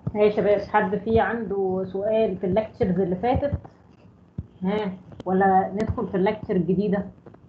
ها يا شباب حد فيه عنده سؤال في الليكتشرز اللي فاتت ها ولا ندخل في الليكتشر الجديدة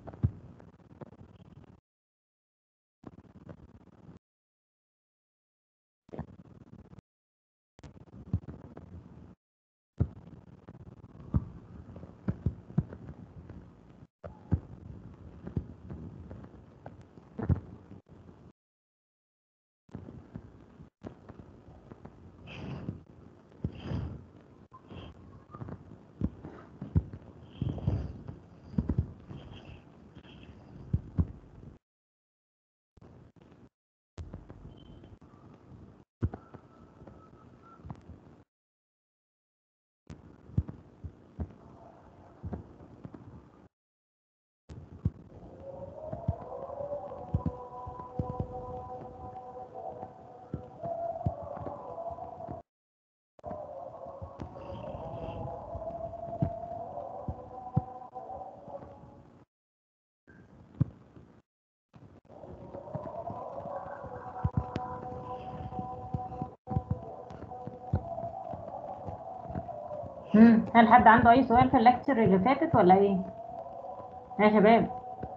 مم. هل حد عنده أي سؤال في الليكتشر اللي فاتت ولا إيه؟ ها يا شباب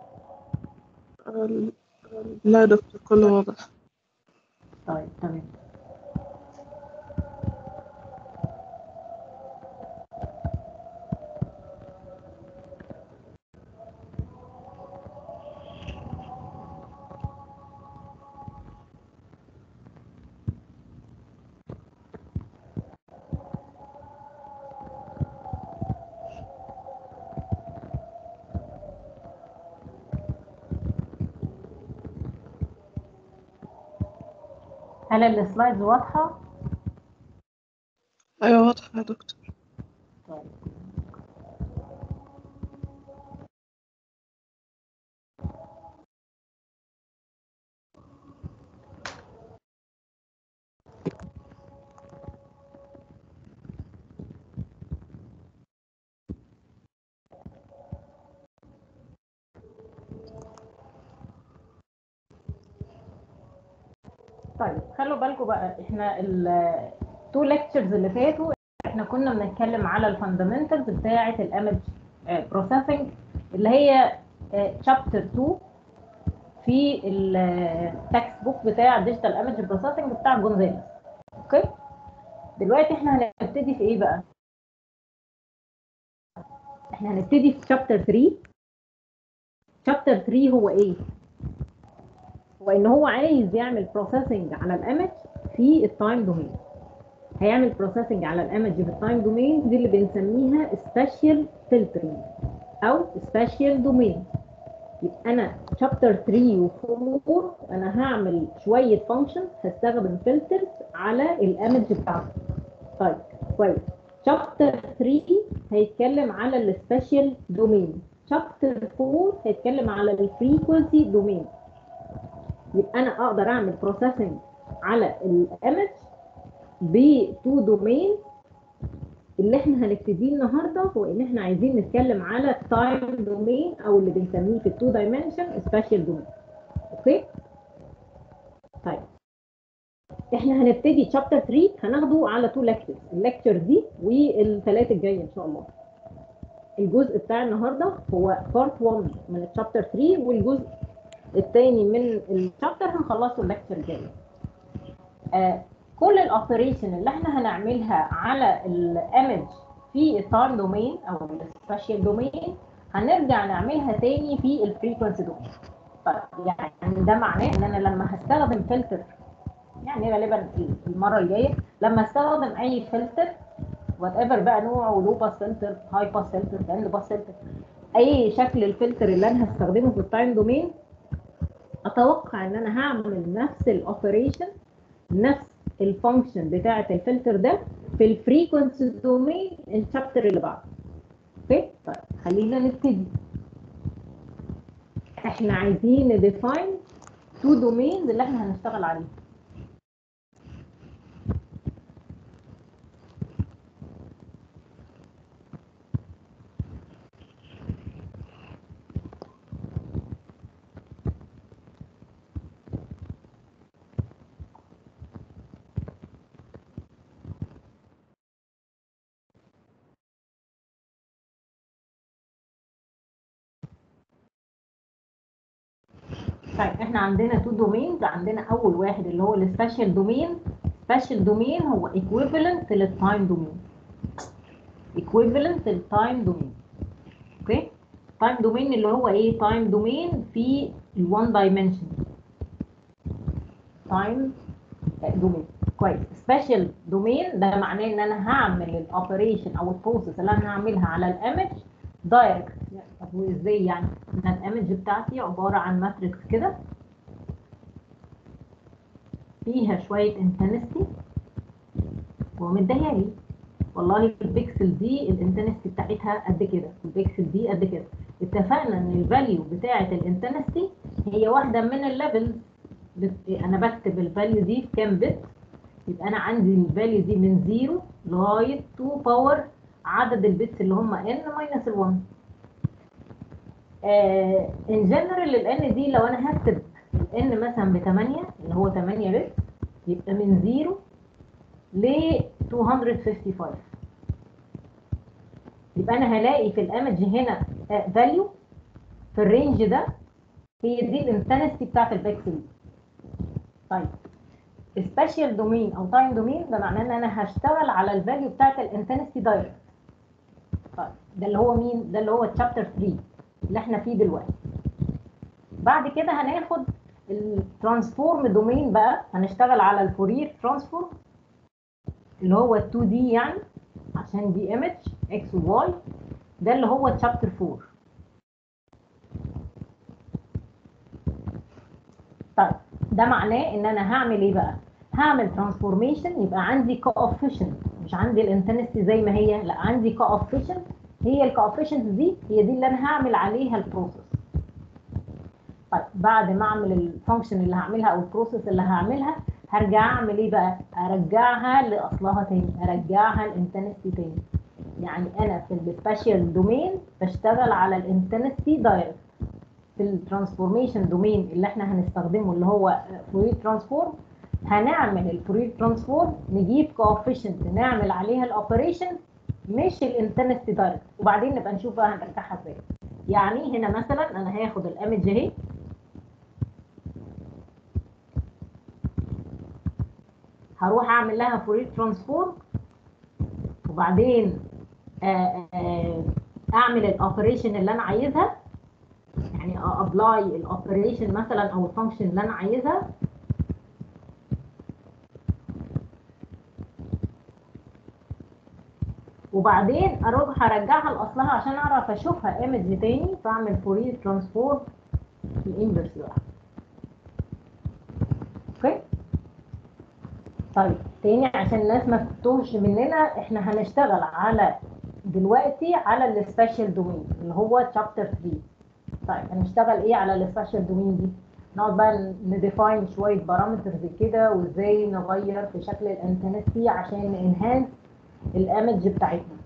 آه، لا يا دكتور كله واضح طيب تمام هل السلايدز واضحة؟ أيوة واضح يا دكتور طيب طيب خلوا بالكم بقى احنا التو ليكتشرز اللي فاتوا احنا كنا بنتكلم على الفاندامنتالز بتاعه الايمج بروسيسنج اللي هي شابتر 2 في التكست بوك بتاع ديجيتال ايمج بروسيسنج بتاع جونزاليس اوكي دلوقتي احنا هنبتدي في ايه بقى احنا هنبتدي في شابتر 3 شابتر 3 هو ايه هو ان هو عايز يعمل بروسيسنج على الايمج في التايم دومين هيعمل بروسيسنج على الايمج في التايم دومين دي اللي بنسميها سبيشال فلترنج او سبيشال دومين يبقى انا شابتر 3 و4 انا هعمل شويه فانكشن هستخدم فلترز على الايمج بتاعته طيب كويس شابتر 3 هيتكلم على السبيشال دومين شابتر 4 هيتكلم على الفريكونسي دومين يبقى انا اقدر اعمل بروسيسنج على الايمج بتو دومين اللي احنا هنبتديه النهارده هو ان احنا عايزين نتكلم على التايم دومين او اللي بنسميه في التو دايمنشن سبيشال دومين اوكي طيب احنا هنبتدي تشابتر 3 هناخده على تو ليكتشرز الليكتشر دي والثلاثه الجايه ان شاء الله الجزء بتاع النهارده هو بارت 1 من الشابتر 3 والجزء الثاني من الشابتر هنخلصه الليكتشر الجاي آه كل الاوبريشن اللي احنا هنعملها على الايمج في التايم دومين او السبيشال دومين هنرجع نعملها تاني في الفريكونسي دومين طيب يعني ده معناه ان انا لما هستخدم فلتر يعني غالبا المره الجايه لما استخدم اي فلتر وات ايفر بقى نوعه لو باس فلتر هاي باس فلتر باند باس فلتر اي شكل الفلتر اللي انا هستخدمه في التايم دومين اتوقع ان انا هعمل نفس الاوبريشن نفس الفانكشن بتاعه الفلتر ده في الفريكونسي دومين الشابتر اللي بعده اوكي طيب خلينا نبتدي احنا عايزين نديفاين تو دومينز اللي احنا هنشتغل عليه طيب احنا عندنا تو دومينز عندنا اول واحد اللي هو السبيشال دومين سبيشال دومين هو equivalent للتايم دومين equivalent للتايم دومين اوكي تايم دومين اللي هو ايه تايم دومين في الوان دايمنشن تايم دومين كويس سبيشال دومين ده معناه ان انا هعمل الاوبريشن او البروسيس اللي انا هعملها على الايمج دايركت طب وازاي يعني ان الايمج بتاعتي عباره عن ماتريكس كده فيها شويه انتنستي ومديها لي والله البيكسل دي الانتنستي بتاعتها قد كده البيكسل دي قد كده اتفقنا ان الفاليو بتاعه الانتنستي هي واحده من الليفلز انا بكتب الفاليو دي في كام بت يبقى انا عندي الفاليو دي من 0 لغايه 2 باور عدد البيتس اللي هم n ماينس ال 1 ان جنرال ال n دي لو انا هكتب ال n مثلا ب 8 اللي هو 8 بت يبقى من 0 ل 255 يبقى انا هلاقي في الايمج هنا فاليو في الرينج ده هي دي الانتنستي بتاعت البكسل دي طيب سبيشال دومين او تايم دومين ده معناه ان انا هشتغل على الفاليو بتاعت الانتنستي دايركت طيب ده اللي هو مين ده اللي هو الشابتر 3 اللي احنا فيه دلوقتي بعد كده هناخد الترانسفورم دومين بقى هنشتغل على الفورير ترانسفورم اللي هو 2 دي يعني عشان دي ايمج اكس وواي ده اللي هو تشابتر 4 طيب ده معناه ان انا هعمل ايه بقى هعمل ترانسفورميشن يبقى عندي كوفيشنت مش عندي الانتنستي زي ما هي لا عندي كوفيشنت هي الكوفيشنت دي هي دي اللي انا هعمل عليها البروسيس طيب بعد ما اعمل الفانكشن اللي هعملها او البروسيس اللي هعملها هرجع اعمل ايه بقى ارجعها لاصلها تاني ارجعها الانتنستي تاني يعني انا في السبيشال دومين بشتغل على الانتنستي دايركت في الترانسفورميشن دومين اللي احنا هنستخدمه اللي هو فورير ترانسفورم هنعمل الفورير ترانسفورم نجيب كوفيشنت نعمل عليها الاوبريشن مش الانتنستي دايركت وبعدين نبقى نشوف بقى هنرجعها ازاي يعني هنا مثلا انا هاخد الايمج اهي هروح اعمل لها فورير ترانسفورم وبعدين آآ آآ اعمل الاوبريشن اللي انا عايزها يعني ابلاي الاوبريشن مثلا او الفانكشن اللي انا عايزها وبعدين اروح ارجعها لاصلها عشان اعرف اشوفها ايمج تاني فاعمل فورير ترانسفورم في الانفرس بقى اوكي طيب تاني عشان الناس ما تتوهش مننا احنا هنشتغل على دلوقتي على السبيشال دومين اللي هو شابتر 3 طيب هنشتغل ايه على السبيشال دومين دي نقعد بقى نديفاين شويه بارامترز كده وازاي نغير في شكل الانتنستي عشان ننهانس الايمج بتاعتنا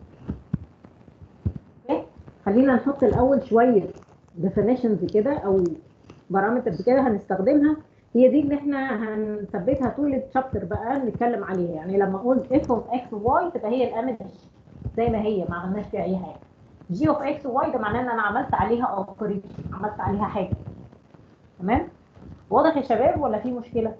اوكي خلينا نحط الاول شويه ديفينيشنز كده او بارامترز كده هنستخدمها هي دي اللي احنا هنثبتها طول الشابتر بقى نتكلم عليها يعني لما اقول اف اوف اكس وواي تبقى هي الايمج زي ما هي ما عملناش فيها اي حاجه جي اوف اكس وواي ده معناه ان انا عملت عليها اوبريشن عملت عليها حاجه تمام واضح يا شباب ولا في مشكله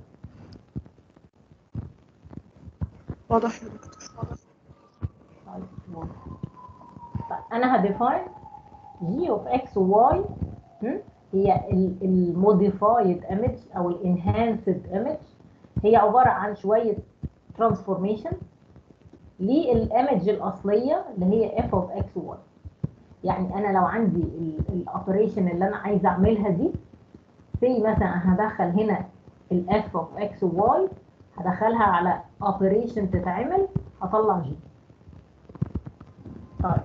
واضح يا دكتور طيب واضح. طيب انا هديفاين جي اوف اكس وواي هي الموديفايد ايمج او الانهانسد ايمج هي عباره عن شويه ترانسفورميشن للايمج الاصليه اللي هي اف اوف اكس وواي يعني انا لو عندي الاوبريشن اللي انا عايزه اعملها دي زي مثلا هدخل هنا الاف اوف اكس وواي هدخلها على اوبريشن تتعمل هطلع جي طيب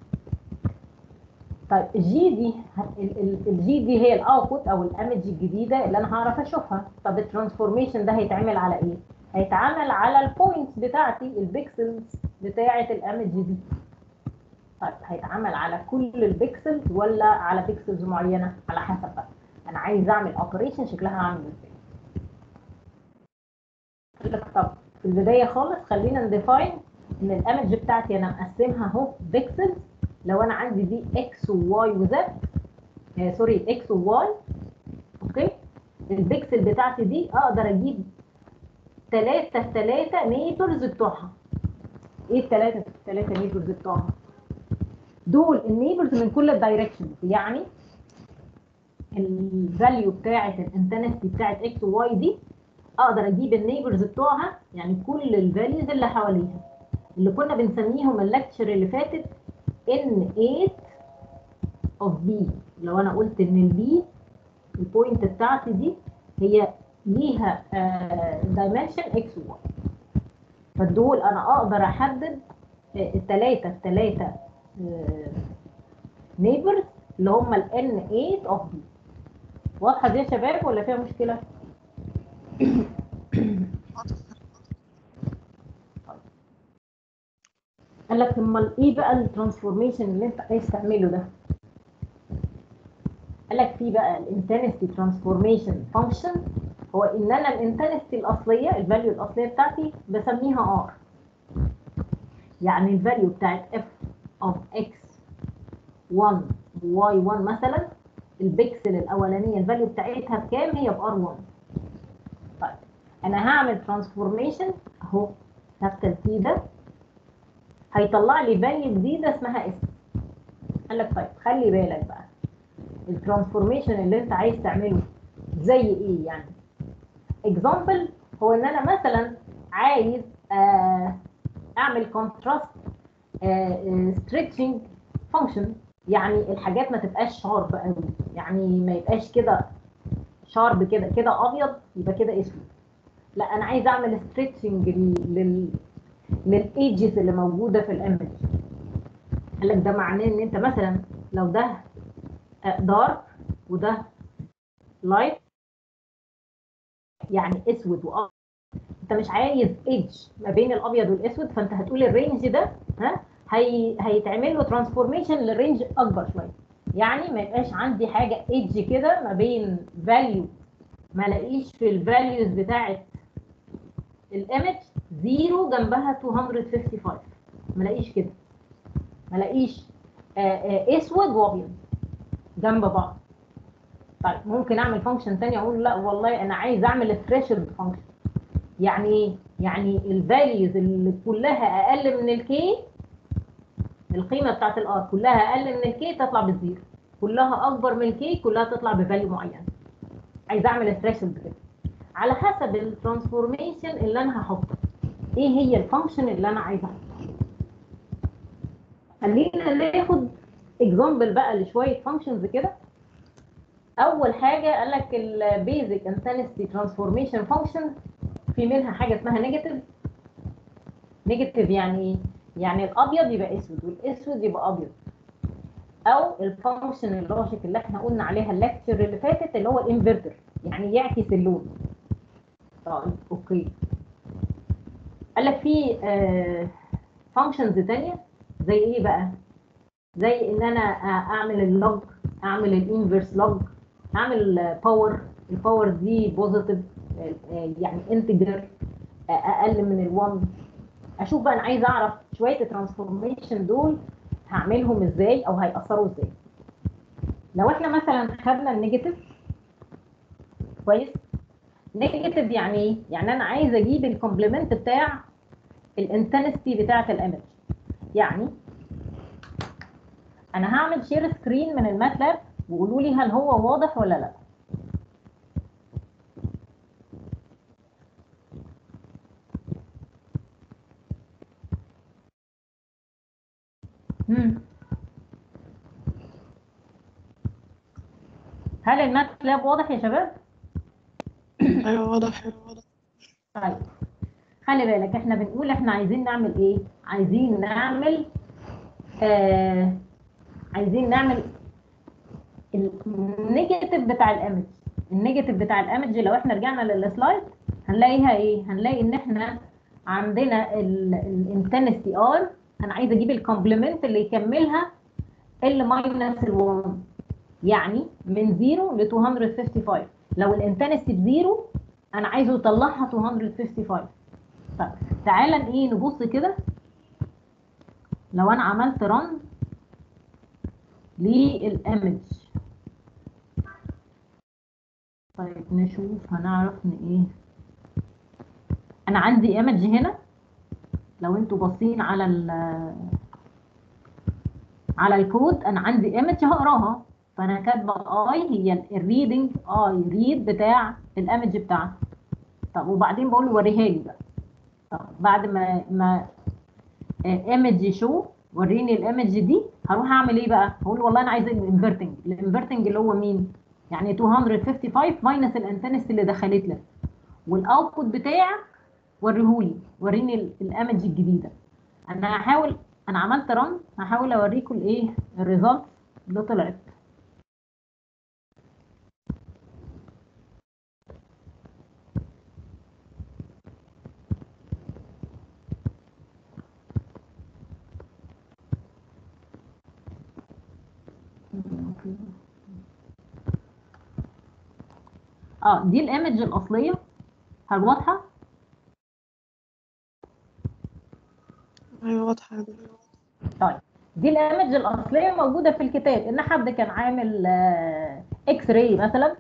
طيب الجي دي الجي دي هي الاوتبوت او الايمج الجديده اللي انا هعرف اشوفها طب الترانسفورميشن ده هيتعمل على ايه هيتعمل على البوينتس بتاعتي البيكسلز بتاعه الايمج دي طيب هيتعمل على كل البيكسلز ولا على بيكسلز معينه على حسب بقى انا عايز اعمل اوبريشن شكلها عامل ازاي طب في البدايه خالص خلينا نديفاين ان الايمج بتاعتي انا مقسمها اهو بيكسلز لو انا عندي دي اكس وواي وزد آه سوري اكس وواي اوكي البكسل بتاعتي دي اقدر اجيب ثلاثة في ثلاثة نيبرز بتوعها ايه الثلاثة في ثلاثة نيبرز بتوعها دول النيبرز من كل الدايركشنز يعني الفاليو بتاعة الانتنستي بتاعة اكس وواي دي اقدر اجيب النيبرز بتوعها يعني كل الفاليوز اللي حواليها اللي كنا بنسميهم اللكتشر اللي فاتت ان 8 اوف بي لو انا قلت ان البي البوينت بتاعتي دي هي ليها دايمنشن اكس وواي فدول انا اقدر احدد الثلاثه الثلاثه نيبرز اللي هم ال n 8 اوف بي واضحه دي يا شباب ولا فيها مشكله؟ قال لك امال ايه بقى الترانسفورميشن اللي انت عايز تعمله ده؟ قال لك في بقى الانتنستي ترانسفورميشن فانكشن هو ان انا الانتنستي الاصليه الفاليو الاصليه بتاعتي بسميها ار يعني الفاليو بتاعت اف اوف اكس 1 واي 1 مثلا البكسل الاولانيه الفاليو بتاعتها بكام هي بار 1 طيب انا هعمل ترانسفورميشن اهو كابيتال تي ده هيطلع لي فاليو جديده اسمها اس قال لك طيب خلي بالك بقى الترانسفورميشن اللي انت عايز تعمله زي ايه يعني اكزامبل هو ان انا مثلا عايز آه اعمل كونتراست ستريتشنج فانكشن يعني الحاجات ما تبقاش شارب قوي يعني ما يبقاش كده شارب كده كده ابيض يبقى كده اسود لا انا عايز اعمل ستريتشنج لل للايدجز اللي موجوده في الايمج قال لك ده معناه ان انت مثلا لو ده دارك وده لايت يعني اسود وابيض انت مش عايز ايدج ما بين الابيض والاسود فانت هتقول الرينج ده ها هي هيتعمل له ترانسفورميشن للرينج اكبر شويه يعني ما يبقاش عندي حاجه ايدج كده ما بين فاليو ما الاقيش في الفاليوز بتاعه الايمج زيرو جنبها 255 ما الاقيش كده ما الاقيش اسود وابيض جنب بعض طيب ممكن اعمل فانكشن ثاني اقول لا والله انا عايز اعمل ثريشولد فانكشن يعني ايه يعني الفاليوز اللي كلها اقل من الكي القيمه بتاعت الار كلها اقل من الكي تطلع بالزيرو كلها اكبر من الكي كلها تطلع بفاليو معين عايز اعمل ثريشولد كده على حسب الترانسفورميشن اللي انا هحطه ايه هي الفانكشن اللي انا عايزه احطها خلينا ناخد اكزامبل بقى لشويه فانكشنز كده اول حاجه قال لك البيزك انتنستي ترانسفورميشن فانكشن في منها حاجه اسمها نيجاتيف نيجاتيف يعني يعني الابيض يبقى اسود والاسود يبقى ابيض او الفانكشن اللوجيك اللي احنا قلنا عليها الليكتشر اللي فاتت اللي هو الانفرتر يعني يعكس اللون طيب اوكي قال لك في فانكشنز ثانيه زي ايه بقى زي ان انا اعمل اللوج اعمل الانفرس لوج اعمل باور الباور دي بوزيتيف يعني انتجر اقل من ال1 اشوف بقى انا عايز اعرف شويه الترانسفورميشن دول هعملهم ازاي او هيأثروا ازاي لو احنا مثلا خدنا النيجاتيف كويس نيجاتيف يعني ايه يعني انا عايز اجيب الكومبلمنت بتاع الانتنستي بتاعه الايمج يعني انا هعمل شير سكرين من الماتلاب وقولوا لي هل هو واضح ولا لا مم. هل الماتلاب واضح يا شباب ايوه واضح واضح طيب خلي بالك احنا بنقول احنا عايزين نعمل ايه عايزين نعمل آه عايزين نعمل النيجاتيف بتاع الايمج النيجاتيف بتاع الايمج لو احنا رجعنا للسلايد هنلاقيها ايه هنلاقي ان احنا عندنا الانتنستي ار انا عايزه اجيب الكومبلمنت اللي يكملها ال ماينس ال1 يعني من 0 ل 255 لو الانتنستي بزيرو انا عايزه يطلعها 255 طيب تعالى ايه نبص كده لو انا عملت رن للايمج طيب نشوف هنعرف ان ايه انا عندي ايمج هنا لو انتوا باصين على ال على الكود انا عندي ايمج هقراها فانا كاتبه اي هي الريدنج اي ريد بتاع الايمج بتاعتي طب وبعدين بقول له وريها لي بقى طب بعد ما ما ايمج شو وريني الايمج دي هروح اعمل ايه بقى هقول والله انا عايز الانفرتنج الانفرتنج اللي هو مين يعني 255 ماينس الانتنس اللي دخلت لك والاوتبوت بتاعك وريهولي وريني الايمج الجديده انا هحاول انا عملت رن هحاول اوريكم الايه الريزلت اللي طلعت اه دي الايمج الاصليه هل واضحه ايوه واضحة يا دكتور طيب دي الايمج الاصليه موجوده في الكتاب ان حد كان عامل اكس راي مثلا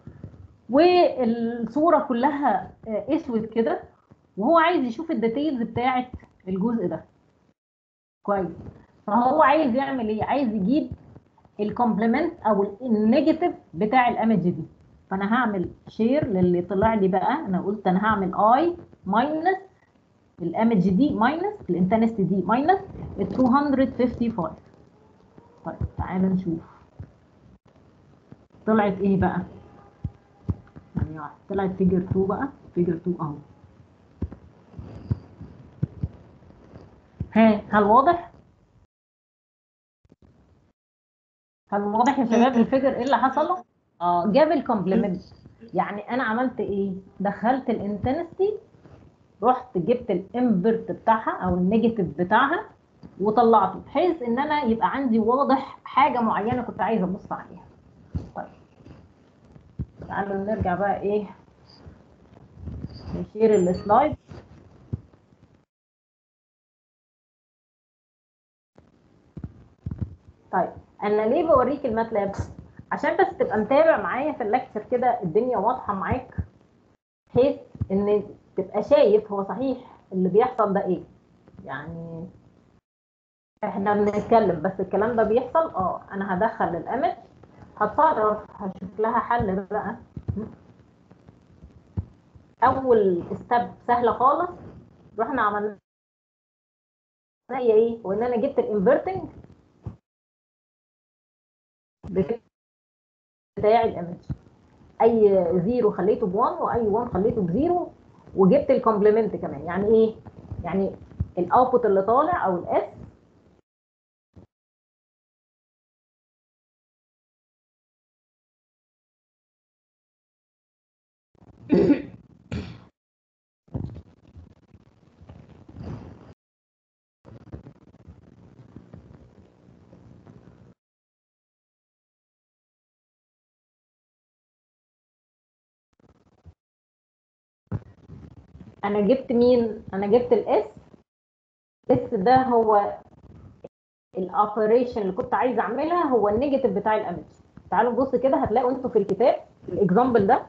والصوره كلها آه، اسود كده وهو عايز يشوف الديتيلز بتاعه الجزء ده كويس فهو عايز يعمل ايه عايز يجيب الكومبلمنت او النيجاتيف بتاع الايمج دي فانا هعمل شير للي طلع لي بقى انا قلت انا هعمل اي ماينس الايمج دي ماينس الانتنستي دي ماينس 255 طيب تعالى نشوف طلعت ايه بقى يعني واحد طلعت فيجر 2 بقى فيجر 2 اهو ها هل واضح هل واضح يا شباب الفيجر ايه اللي حصل اه جاب الكومبلمنت يعني انا عملت ايه دخلت الانتنستي رحت جبت الانفرت بتاعها او النيجاتيف بتاعها وطلعته بحيث ان انا يبقى عندي واضح حاجه معينه كنت عايزه ابص عليها طيب تعالوا نرجع بقى ايه نشير السلايد طيب انا ليه بوريك الماتلاب عشان بس تبقى متابع معايا في الليكتشر كده الدنيا واضحه معاك بحيث ان تبقى شايف هو صحيح اللي بيحصل ده ايه يعني احنا بنتكلم بس الكلام ده بيحصل اه انا هدخل الايمج هتصرف هشوف لها حل بقى اول ستيب سهله خالص رحنا عملنا هي ايه وان انا جبت الانفرتنج بتاع الايمج اي زيرو خليته ب1 واي 1 خليته بزيرو وجبت الكومبلمنت كمان يعني ايه يعني الاوتبوت اللي طالع او الاس انا جبت مين انا جبت الاس الاس ده هو الاوبريشن اللي كنت عايزه اعملها هو النيجاتيف بتاع الايمج تعالوا نبص كده هتلاقوا انتوا في الكتاب الاكزامبل ده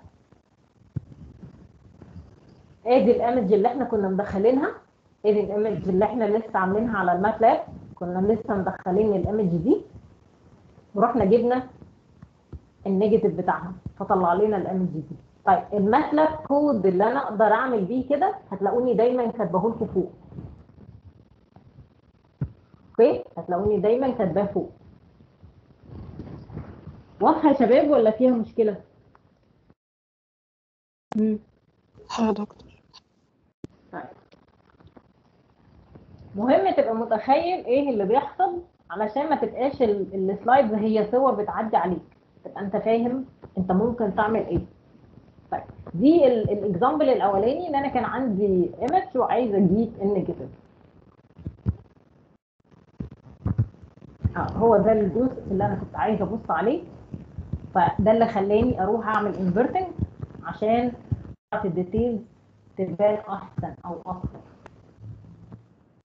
ادي الايمج اللي احنا كنا مدخلينها ادي الايمج اللي احنا لسه عاملينها على الماتلاب كنا لسه مدخلين الايمج دي ورحنا جبنا النيجاتيف بتاعها فطلع لنا الايمج دي طيب الماتلاب كود اللي انا اقدر اعمل بيه كده هتلاقوني دايما كاتباه لكم فوق اوكي هتلاقوني دايما كاتباه فوق واضحه يا شباب ولا فيها مشكله امم ها يا دكتور طيب مهم تبقى متخيل ايه اللي بيحصل علشان ما تبقاش ال- السلايدز هي صور بتعدي عليك تبقى انت فاهم انت ممكن تعمل ايه طيب دي الاكزامبل الاولاني ان انا كان عندي ايمج وعايزه اجيب النيجاتيف اه هو ده الجزء اللي انا كنت عايزه ابص عليه فده اللي خلاني اروح اعمل انفرتنج عشان اعرف الديتيلز تبان احسن او اكتر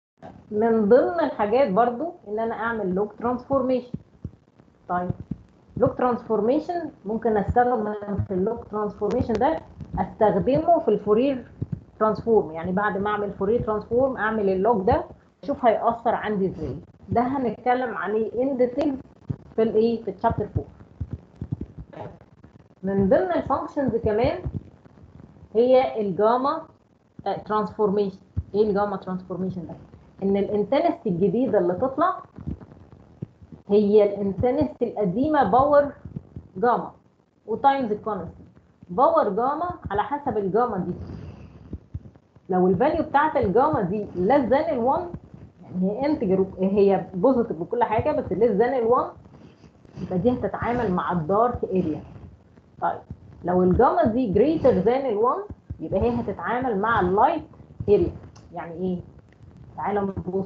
من ضمن الحاجات برضو ان انا اعمل لوج ترانسفورميشن طيب لوك ترانسفورميشن ممكن استخدم في اللوك ترانسفورميشن ده استخدمه في الفورير ترانسفورم يعني بعد ما اعمل فورير ترانسفورم اعمل اللوك ده اشوف هيأثر عندي ازاي ده هنتكلم عليه ان ديتيل في الايه في الشابتر 4 من ضمن الفانكشنز كمان هي الجاما ترانسفورميشن ايه الجاما ترانسفورميشن ده ان الانتنستي الجديده اللي تطلع هي الانتنستي القديمه باور جاما وتايمز الكونستنت باور جاما على حسب الجاما دي لو الفاليو بتاعت الجاما دي less than ال 1 يعني هي انتجر هي بوزيتيف بكل حاجه بس less than ال 1 يبقى دي هتتعامل مع الدارك اريا طيب لو الجاما دي greater than ال 1 يبقى هي هتتعامل مع اللايت اريا يعني ايه تعالى نبص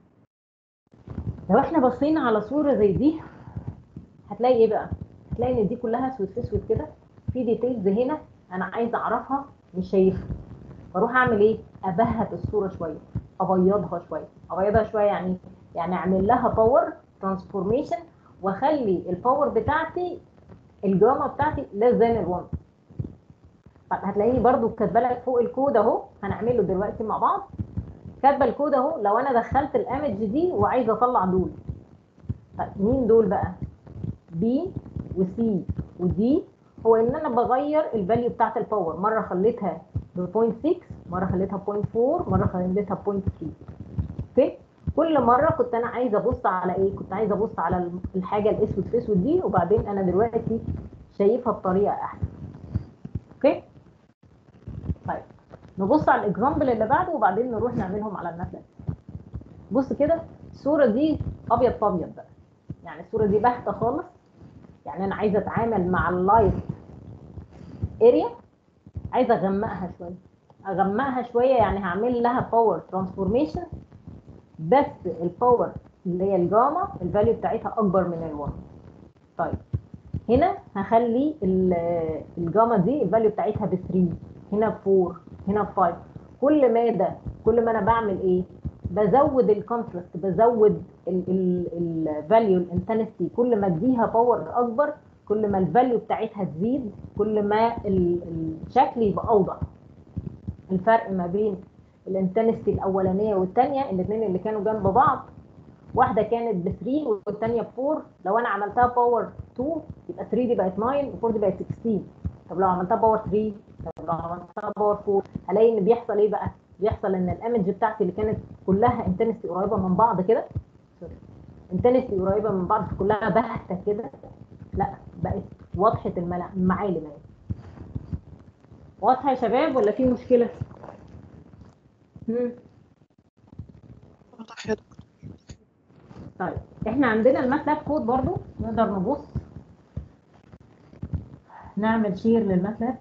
لو احنا بصينا على صوره زي دي هتلاقي ايه بقى هتلاقي ان دي كلها اسود في اسود كده في ديتيلز هنا انا عايزه اعرفها مش شايفها بروح اعمل ايه ابهت الصوره شويه ابيضها شويه ابيضها شويه يعني يعني اعمل لها باور ترانسفورميشن واخلي الباور بتاعتي الجاما بتاعتي less than ال 1 طب هتلاقيني برضو كاتبه لك فوق الكود اهو هنعمله دلوقتي مع بعض كاتبه الكود اهو لو انا دخلت الايمج دي وعايزه اطلع دول طب مين دول بقى بي وسي ودي هو ان انا بغير الفاليو بتاعت الباور مره خليتها ب 0.6 مره خليتها ب 0.4 مره خليتها ب 0.3 اوكي كل مره كنت انا عايزه ابص على ايه كنت عايزه ابص على الحاجه الاسود في اسود دي وبعدين انا دلوقتي شايفها بطريقه احسن اوكي طيب نبص على الاكزامبل اللي بعده وبعدين نروح نعملهم على الماتلاب بص كده الصوره دي ابيض في ابيض بقى يعني الصوره دي باهته خالص يعني انا عايزه اتعامل مع اللايت اريا عايزه اغمقها شويه اغمقها شويه يعني هعمل لها باور ترانسفورميشن بس الباور اللي هي الجاما الفاليو بتاعتها اكبر من ال1 طيب هنا هخلي الجاما دي الفاليو بتاعتها ب 3 هنا ب 4 هنا ب 5 كل ما ده كل ما انا بعمل ايه بزود الكونتراست بزود الفاليو الانتنستي كل ما اديها باور اكبر كل ما الفاليو بتاعتها تزيد كل ما الشكل يبقى اوضح الفرق ما بين الانتنستي الاولانيه والثانيه الاثنين اللي كانوا جنب بعض واحده كانت ب 3 والثانيه ب 4 لو انا عملتها باور 2 يبقى 3 دي بقت 9 و4 دي بقت 16 طب لو عملتها باور 3 طب لو عملتها باور 4 هلاقي ان بيحصل ايه بقى بيحصل ان الايمج بتاعتي اللي كانت كلها انتنستي قريبه من بعض كده سوري انتنستي قريبه من بعض كلها باهته كده لا بقت واضحه المعالم اهي واضحه يا شباب ولا في مشكله؟ واضح يا دكتور طيب احنا عندنا الماتلاب كود برضو نقدر نبص نعمل شير للماتلاب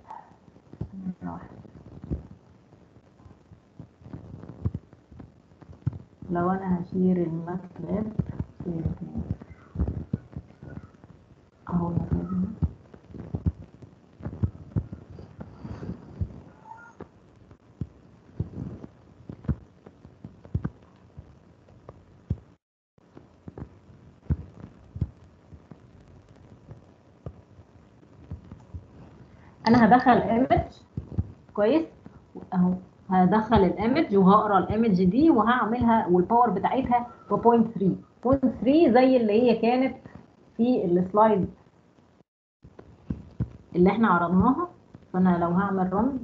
لو انا هشير الماتلاب اهو الماتلاب انا هدخل ايمج كويس اهو هدخل الايمج وهقرا الايمج دي وهعملها والباور بتاعتها ب 0.3 0.3 زي اللي هي كانت في السلايد اللي احنا عرضناها فانا لو هعمل رن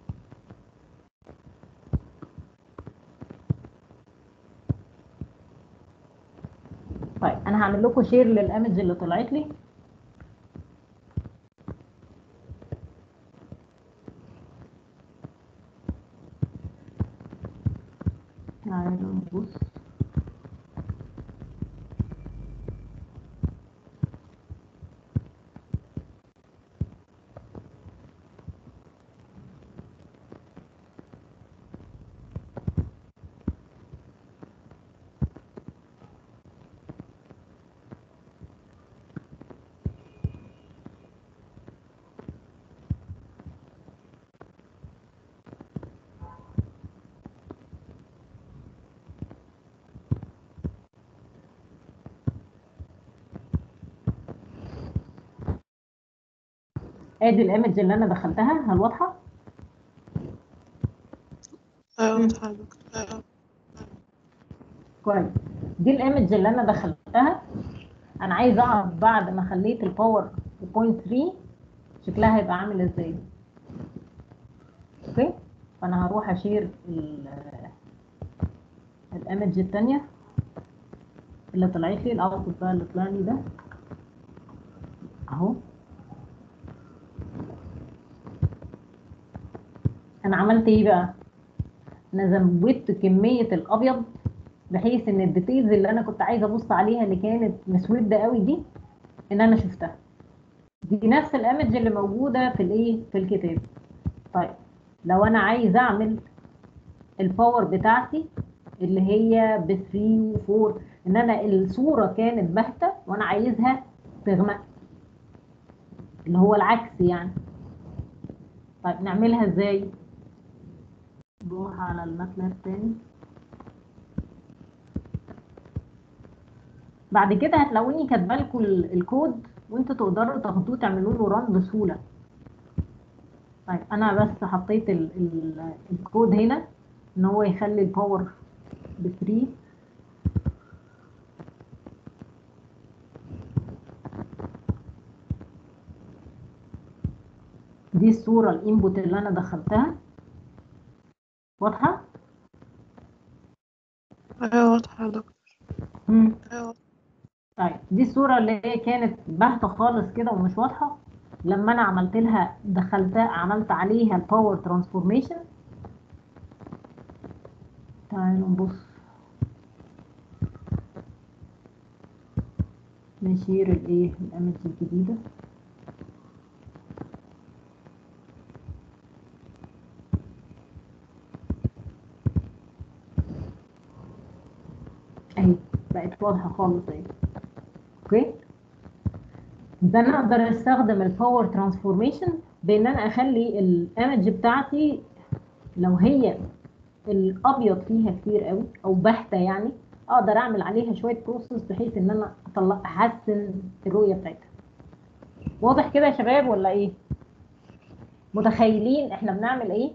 طيب انا هعمل لكم شير للايمج اللي طلعت لي تعالوا نبص ادي الايمج اللي انا دخلتها هل واضحه أيوة واضحة يا دكتور أيوة كويس دي الايمج اللي انا دخلتها انا عايزه اعرف بعد ما خليت الباور 0.3 شكلها هيبقى عامل ازاي اوكي فانا هروح اشير ال- الايمج الثانيه اللي طلعت لي الاوتبوت بقى اللي طلع لي ده اهو انا عملت ايه بقى انا زودت كميه الابيض بحيث ان الديتيلز اللي انا كنت عايزه ابص عليها اللي كانت مسوده قوي دي ان انا شفتها دي نفس الايمج اللي موجوده في الايه في الكتاب طيب لو انا عايزه اعمل الباور بتاعتي اللي هي ب 3 و 4 ان انا الصوره كانت باهته وانا عايزها تغمق اللي هو العكس يعني طيب نعملها ازاي نروح على الماتلاب تاني بعد كده هتلاقوني كاتبه لكم ال- الكود وانتوا تقدروا تاخدوه تعملوا له ران بسهوله طيب انا بس حطيت ال ال الكود هنا ان هو يخلي الباور ب 3 دي الصوره الانبوت اللي انا دخلتها واضحه أيوة واضحة يا دكتور مم. أيوة طيب دي الصورة اللي هي كانت باهتة خالص كده ومش واضحة لما انا عملت لها دخلتها عملت عليها الباور ترانسفورميشن تعالوا نبص نشير الايه الايمج الجديدة اهي بقت واضحة خالص اهي اوكي يبقى انا اقدر استخدم الباور ترانسفورميشن بان انا اخلي الايمج بتاعتي لو هي الابيض فيها كتير قوي او باهته يعني اقدر اعمل عليها شويه بروسيس بحيث ان انا اطلع احسن الرؤيه بتاعتها واضح كده يا شباب ولا ايه متخيلين احنا بنعمل ايه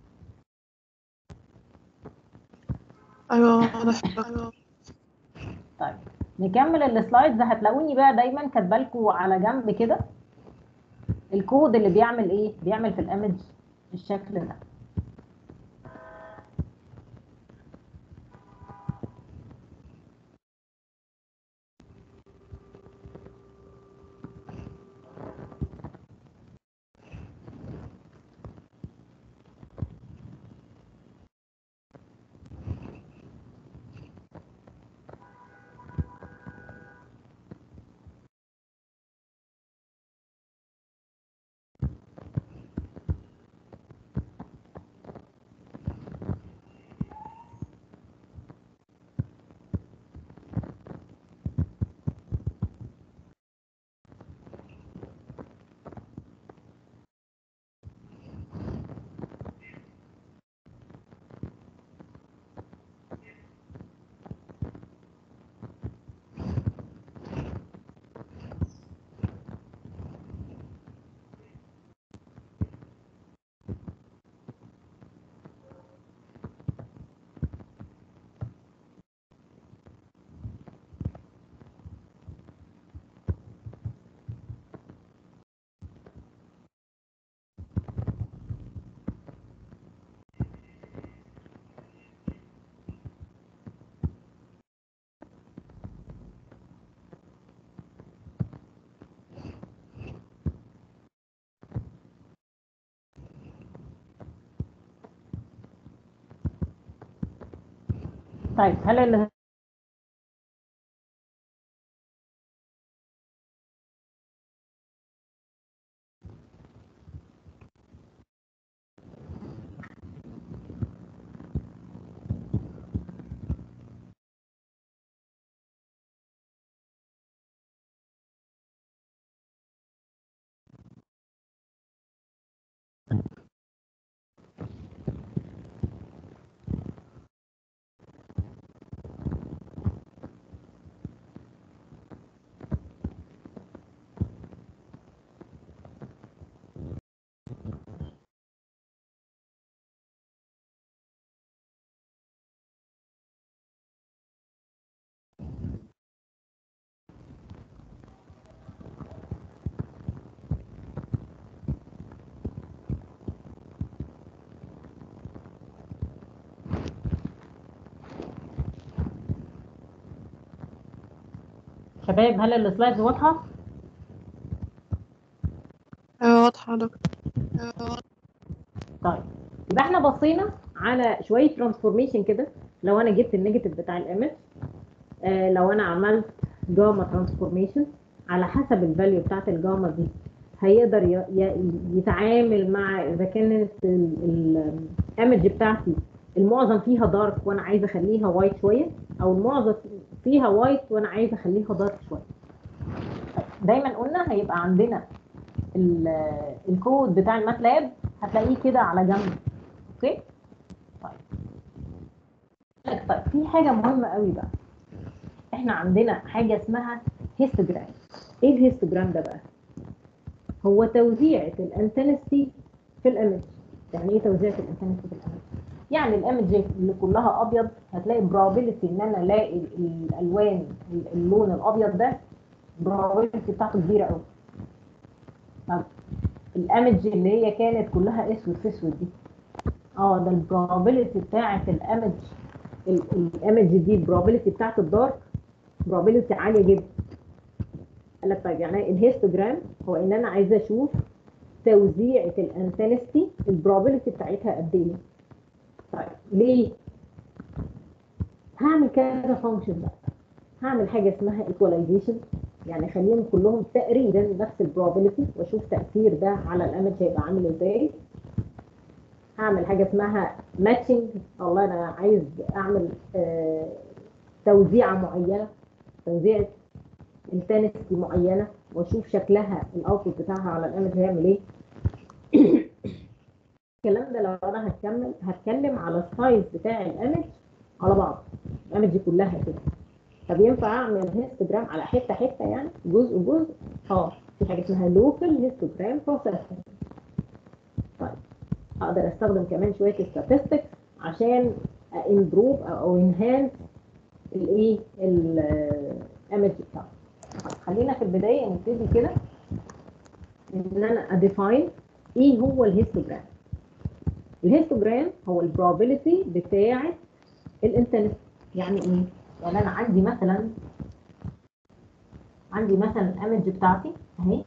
أيوة واضح يا دكتور طيب نكمل السلايدز هتلاقوني بقى دايما كاتبه لكم على جنب كده الكود اللي بيعمل ايه بيعمل في الايمج الشكل ده طيب هل اللي شباب هل السلايدز واضحه ايوه واضحة يا دكتور ايوه طيب يبقى احنا بصينا على شويه ترانسفورميشن كده لو انا جبت النيجاتيف بتاع الايمج آه لو انا عملت جاما ترانسفورميشن على حسب الفاليو بتاعت الجاما دي هيقدر ي- ي- يتعامل مع اذا كانت الايمج بتاعتي المعظم فيها دارك وانا عايزه اخليها وايت شويه او المعظم فيها وايت وانا عايزه اخليها دارك شويه طيب، دايما قلنا هيبقى عندنا ال- الكود بتاع الماتلاب هتلاقيه كده على جنب اوكي طيب طيب في حاجه مهمه قوي بقى احنا عندنا حاجه اسمها هيستوجرام ايه الهيستوجرام ده بقى هو توزيعة الانتنستي في الايمج يعني ايه توزيعة الانتنستي في الايمج يعني الايمج اللي كلها ابيض هتلاقي probability ان انا الاقي ال- الالوان ال- اللون الابيض ده probability بتاعته كبيره قوي طب الايمج اللي هي كانت كلها اسود في اسود دي اه ده البروبابيلتي بتاعه الايمج الايمج دي البروبابيلتي بتاعه الدارك probability عاليه جدا قال لك طيب يعني الهيستوجرام هو ان انا عايزه اشوف توزيعة الانتنستي البروبابيلتي بتاعتها قد ايه طيب ليه هعمل كذا فانكشن بقى هعمل حاجه اسمها ايكواليزيشن يعني اخليهم كلهم تقريبا نفس البروبابيلتي واشوف تاثير ده على الايمج هيبقى عامل ازاي هعمل حاجه اسمها ماتشنج والله انا عايز اعمل آه توزيعه معينه توزيعه انتنستي معينه واشوف شكلها الاوتبوت بتاعها على الايمج هيعمل ايه الكلام ده لو انا هتكمل هتكلم على السايز بتاع الايمج على بعض الايمج كلها كده طب ينفع اعمل هيستوجرام على حته حته يعني جزء جزء اه في حاجه اسمها لوكال هيستوجرام بروسيسنج طيب اقدر استخدم كمان شويه statistics عشان امبروف او انهانس الايه الايمج بتاعته طيب، خلينا في البدايه نبتدي كده ان انا اديفاين ايه هو الهيستوجرام الهيستوجرام هو البروبابيلتي بتاعه الانتنس يعني ايه يعني انا عندي مثلا عندي مثلا الايمج بتاعتي اهي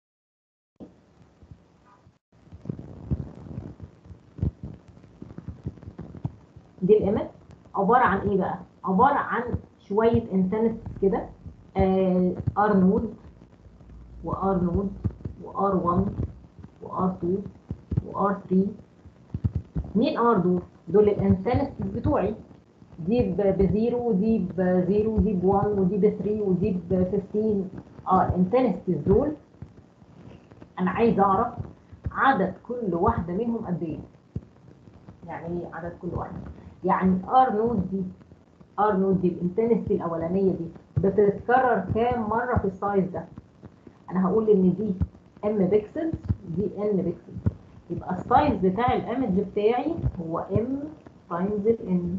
دي الايمج عباره عن ايه بقى عباره عن شويه انتنس كده ار نود وار نود وار 1 وار 2 وار 3 مين ار دول دول الانتنس بتوعي دي ب- بزيرو ودي بزيرو ودي ب1 ودي ب3 ودي ب 15 اه الانتنستيز دول انا عايز اعرف عدد كل واحده منهم قد ايه يعني ايه عدد كل واحده يعني ار نود دي ار نود دي الانتنستي الاولانيه دي بتتكرر كام مره في السايز ده انا هقول ان دي ام بيكسل دي ان بيكسل يبقى السايز بتاع الايمج بتاعي هو ام تايمز الان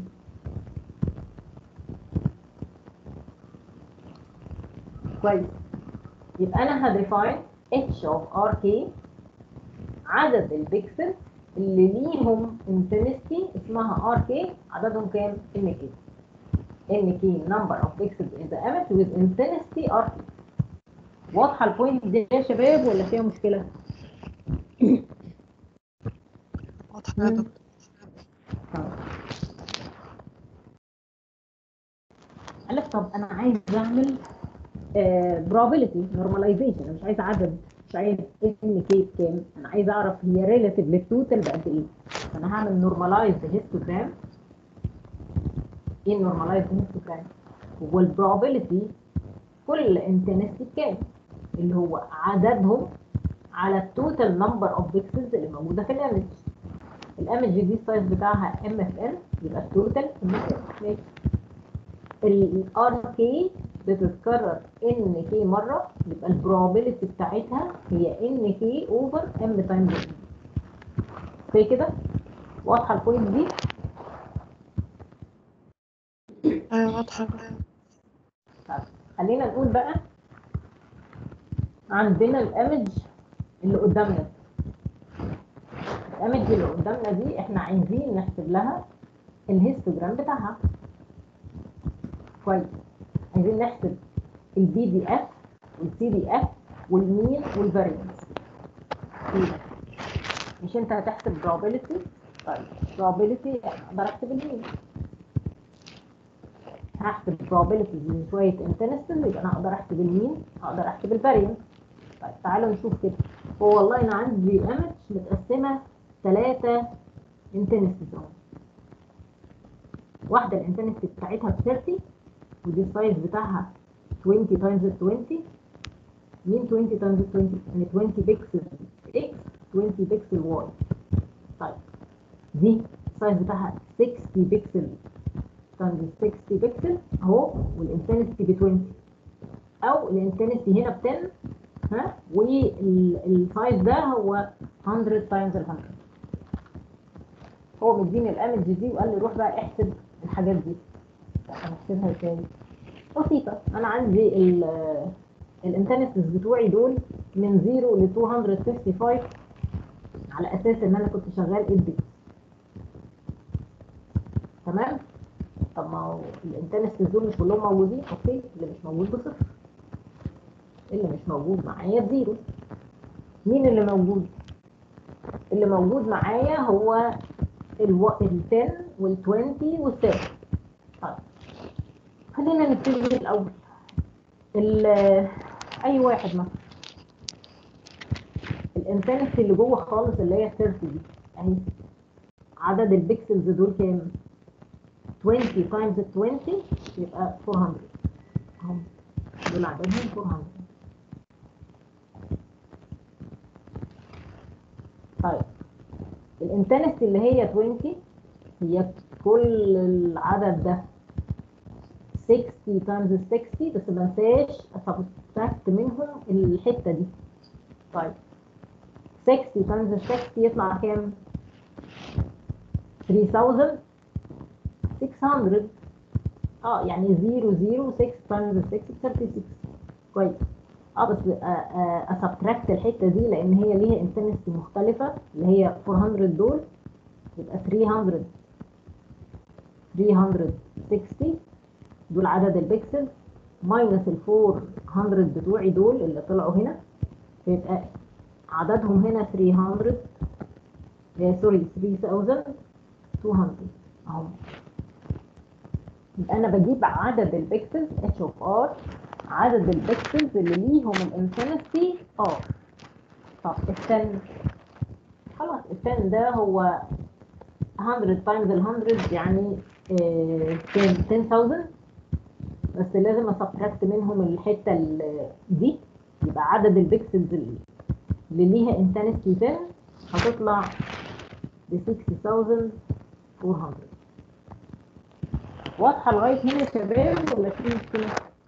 كويس يبقى انا هديفاين اتش اوف ار كي عدد البيكسل اللي ليهم انتنستي اسمها ار كي عددهم كام ان كي ان كي number of pixels in the image with intensity ار كي واضحه البوينت دي يا شباب ولا فيها مشكله واضحة يا مم. دكتور قال لك طب انا عايز اعمل probability normalization انا مش عايز عدد مش عايز ان كي بكام انا عايز اعرف هي ريلاتيف للتوتال بقد ايه فانا هعمل نورماليزد هيستوجرام ايه النورماليزد هيستوجرام هو البروبابيلتي كل انتنستي بكام اللي هو عددهم على التوتال نمبر اوف بيكسلز اللي موجوده في الايمج الايمج دي السايز بتاعها ام اف ان يبقى التوتال ام اف ان ماشي الار كي بتتكرر ان كي مره يبقى البروبابيلتي بتاعتها هي ان كي اوفر ام تايمز اوكي كده واضحه البوينت دي ايوه واضحة طيب خلينا نقول بقى عندنا الايمج اللي قدامنا دي. الايمج اللي قدامنا دي احنا عايزين نحسب لها الهيستوجرام بتاعها كويس عايزين نحسب البي دي اف والسي دي اف والمين والفاريانس مش انت هتحسب probability طيب probability يعني اقدر احسب المين هحسب probability من شويه انتنستل يبقى انا اقدر احسب المين اقدر احسب الفاريانس طيب تعالوا نشوف كده هو والله انا عندي ايمج متقسمه ثلاثه انتنستس اهو واحده الانتنستي بتاعتها ب 30 ودي السايز بتاعها 20 تايمز 20 مين 20 تايمز 20 يعني 20 بيكسل اكس 20 بيكسل واي طيب دي السايز بتاعها 60 بيكسل تايمز 60 بيكسل اهو والانتنستي ب 20 او الانتنستي هنا ب 10 ها والسايز ده هو 100 تايمز ال 100 هو مديني الايمج دي وقال لي روح بقى احسب الحاجات دي هنحسبها ازاي بسيطه انا عندي الانتنسز بتوعي دول من 0 ل 255 على اساس ان انا كنت شغال 8 بت تمام طب ما هو الانتنسز دول مش كلهم موجودين اوكي اللي مش موجود بصفر اللي مش موجود معايا بزيرو مين اللي موجود اللي موجود معايا هو ال 10 وال 20 وال 30 طيب خلينا نبتدي من الاول اي واحد مثلا الانتنسي اللي جوه خالص اللي هي 30 دي اهي عدد البكسلز دول كام 20 تايمز 20 يبقى 400 اهم دول عددهم 400 طيب الانتنسي اللي هي 20 هي كل العدد ده 60 تايمز 60 بس ما انساش اسبتراكت منهم الحته دي طيب 60 تايمز 60 يطلع كام 3600 اه يعني 0 0 6 تايمز 6 36 كويس اه بس اسبتراكت الحته دي لان هي ليها انتنسي مختلفه اللي هي 400 دول يبقى 300 360 دول عدد البكسل ماينس ال 400 بتوعي دول اللي طلعوا هنا يبقى عددهم هنا 300 آه سوري 3200 اهو يبقى انا بجيب عدد البكسلز اتش اوف ار عدد البكسلز اللي ليهم الانفينيتي ار طب التن خلاص التن ده هو 100 تايمز ال 100 يعني آه 10000 بس لازم اسبتراكت منهم الحته دي يبقى عدد البكسلز اللي ليها انتنسي 10 هتطلع ب 6400 واضحه لغايه هنا يا شباب ولا في مشكله؟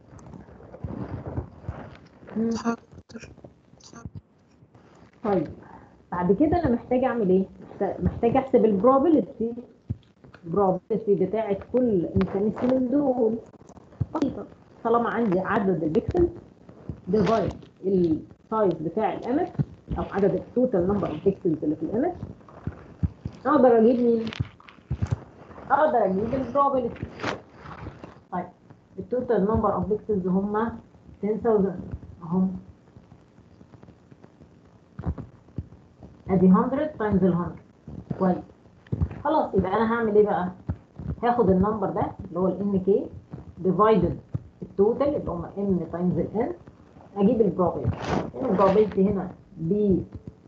طيب بعد كده انا محتاجه اعمل ايه؟ محتاجه احسب البروبابيلتي البروبابيلتي بتاعت كل انتنسي من دول بسيطه طالما عندي عدد البكسل ديفايد السايز بتاع الايمج او عدد التوتال نمبر اوف بيكسلز اللي في الايمج اقدر اجيب مين؟ اقدر اجيب البروبابيلتي طيب التوتال نمبر اوف بيكسلز هم 10000 اهم ادي 100 تايمز ال 100 كويس خلاص يبقى انا هعمل ايه بقى؟ هاخد النمبر ده اللي هو ال n k ديفايدد التوتال اللي هم n تايمز ال n اجيب البروبابيلتي البروبابيلتي هنا ب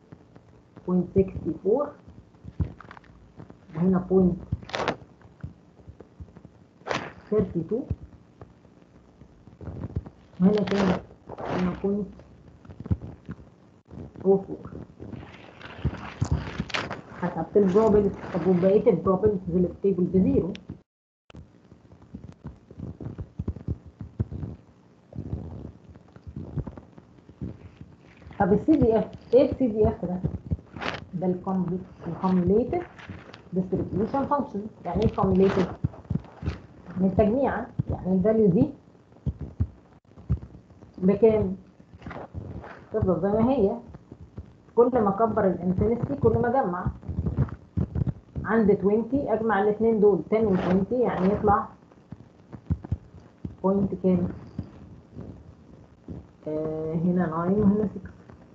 0.64 وهنا 0.32 وهنا كام؟ هنا 0.04 حسبت البروبابيلتي طب وبقيه البروبابيلتيز اللي في التيبل بزيرو طب السي دي اف ايه السي دي اف ده؟ ده الكوميوليتيف ديستريبيوشن فانكشن يعني ايه كوميوليتيف؟ من تجميعة يعني الفاليو دي بكام؟ تفضل زي ما هي كل ما اكبر الانفينيتي كل ما اجمع عند 20 اجمع الاثنين دول 10 و 20 يعني يطلع بوينت كام آه هنا 9 وهنا 6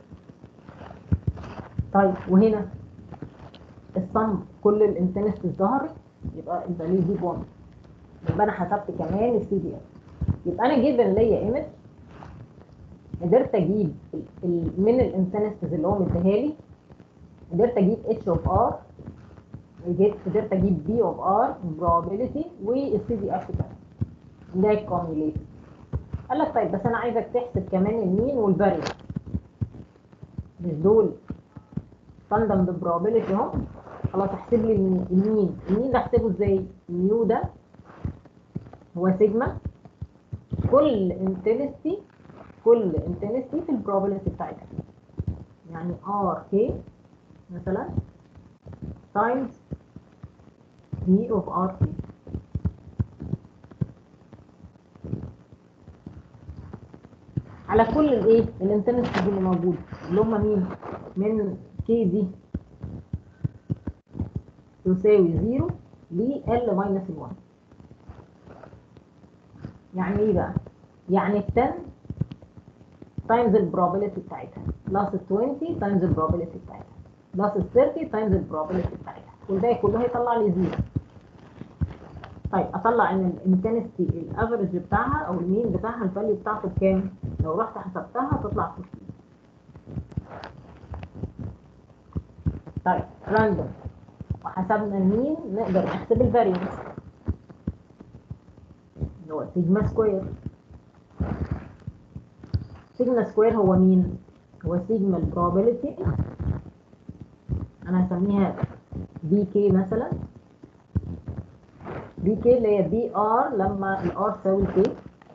طيب وهنا الصم كل الانتنستي ظهرت يبقى الفاليو دي 1 يبقى انا حسبت كمان السي دي اف يبقى انا جيفن ليا ايمج قدرت اجيب ال- ال- من الانتنستيز اللي هو مديها لي قدرت اجيب اتش اوف ار قدرت اجيب بي اوف ار probability والسي دي اف بتاعي ده الكوميوليت قال لك طيب بس انا عايزك تحسب كمان المين والفاريانس مش دول تندم بالبروبابيلتي اهو خلاص احسب لي المين المين المين ده احسبه ازاي النيو ده هو سيجما كل انتنستي كل انتنستي في البروبابيلتي بتاعتها يعني ار كي مثلا تايمز بي اوف ار كي على كل الايه الانتنستي اللي موجوده اللي هم مين من كي دي تساوي زيرو ل ال ماينس 1 يعني ايه بقى يعني ال 10 تايمز البروبابيلتي بتاعتها بلس ال 20 تايمز البروبابيلتي بتاعتها بلس ال 30 تايمز البروبابيلتي بتاعتها والباقي كله هيطلع لي زيرو طيب اطلع ان الانتنستي الافرج بتاعها او المين بتاعها الفاليو بتاعته بكام لو رحت حسبتها تطلع 14 طيب راندوم وحسبنا المين نقدر نحسب الفاريانس اللي هو سيجما سكوير سيجما سكوير هو مين هو سيجما البروبابيلتي انا هسميها بي كي مثلا بي كي اللي هي بي ار لما الار تساوي كي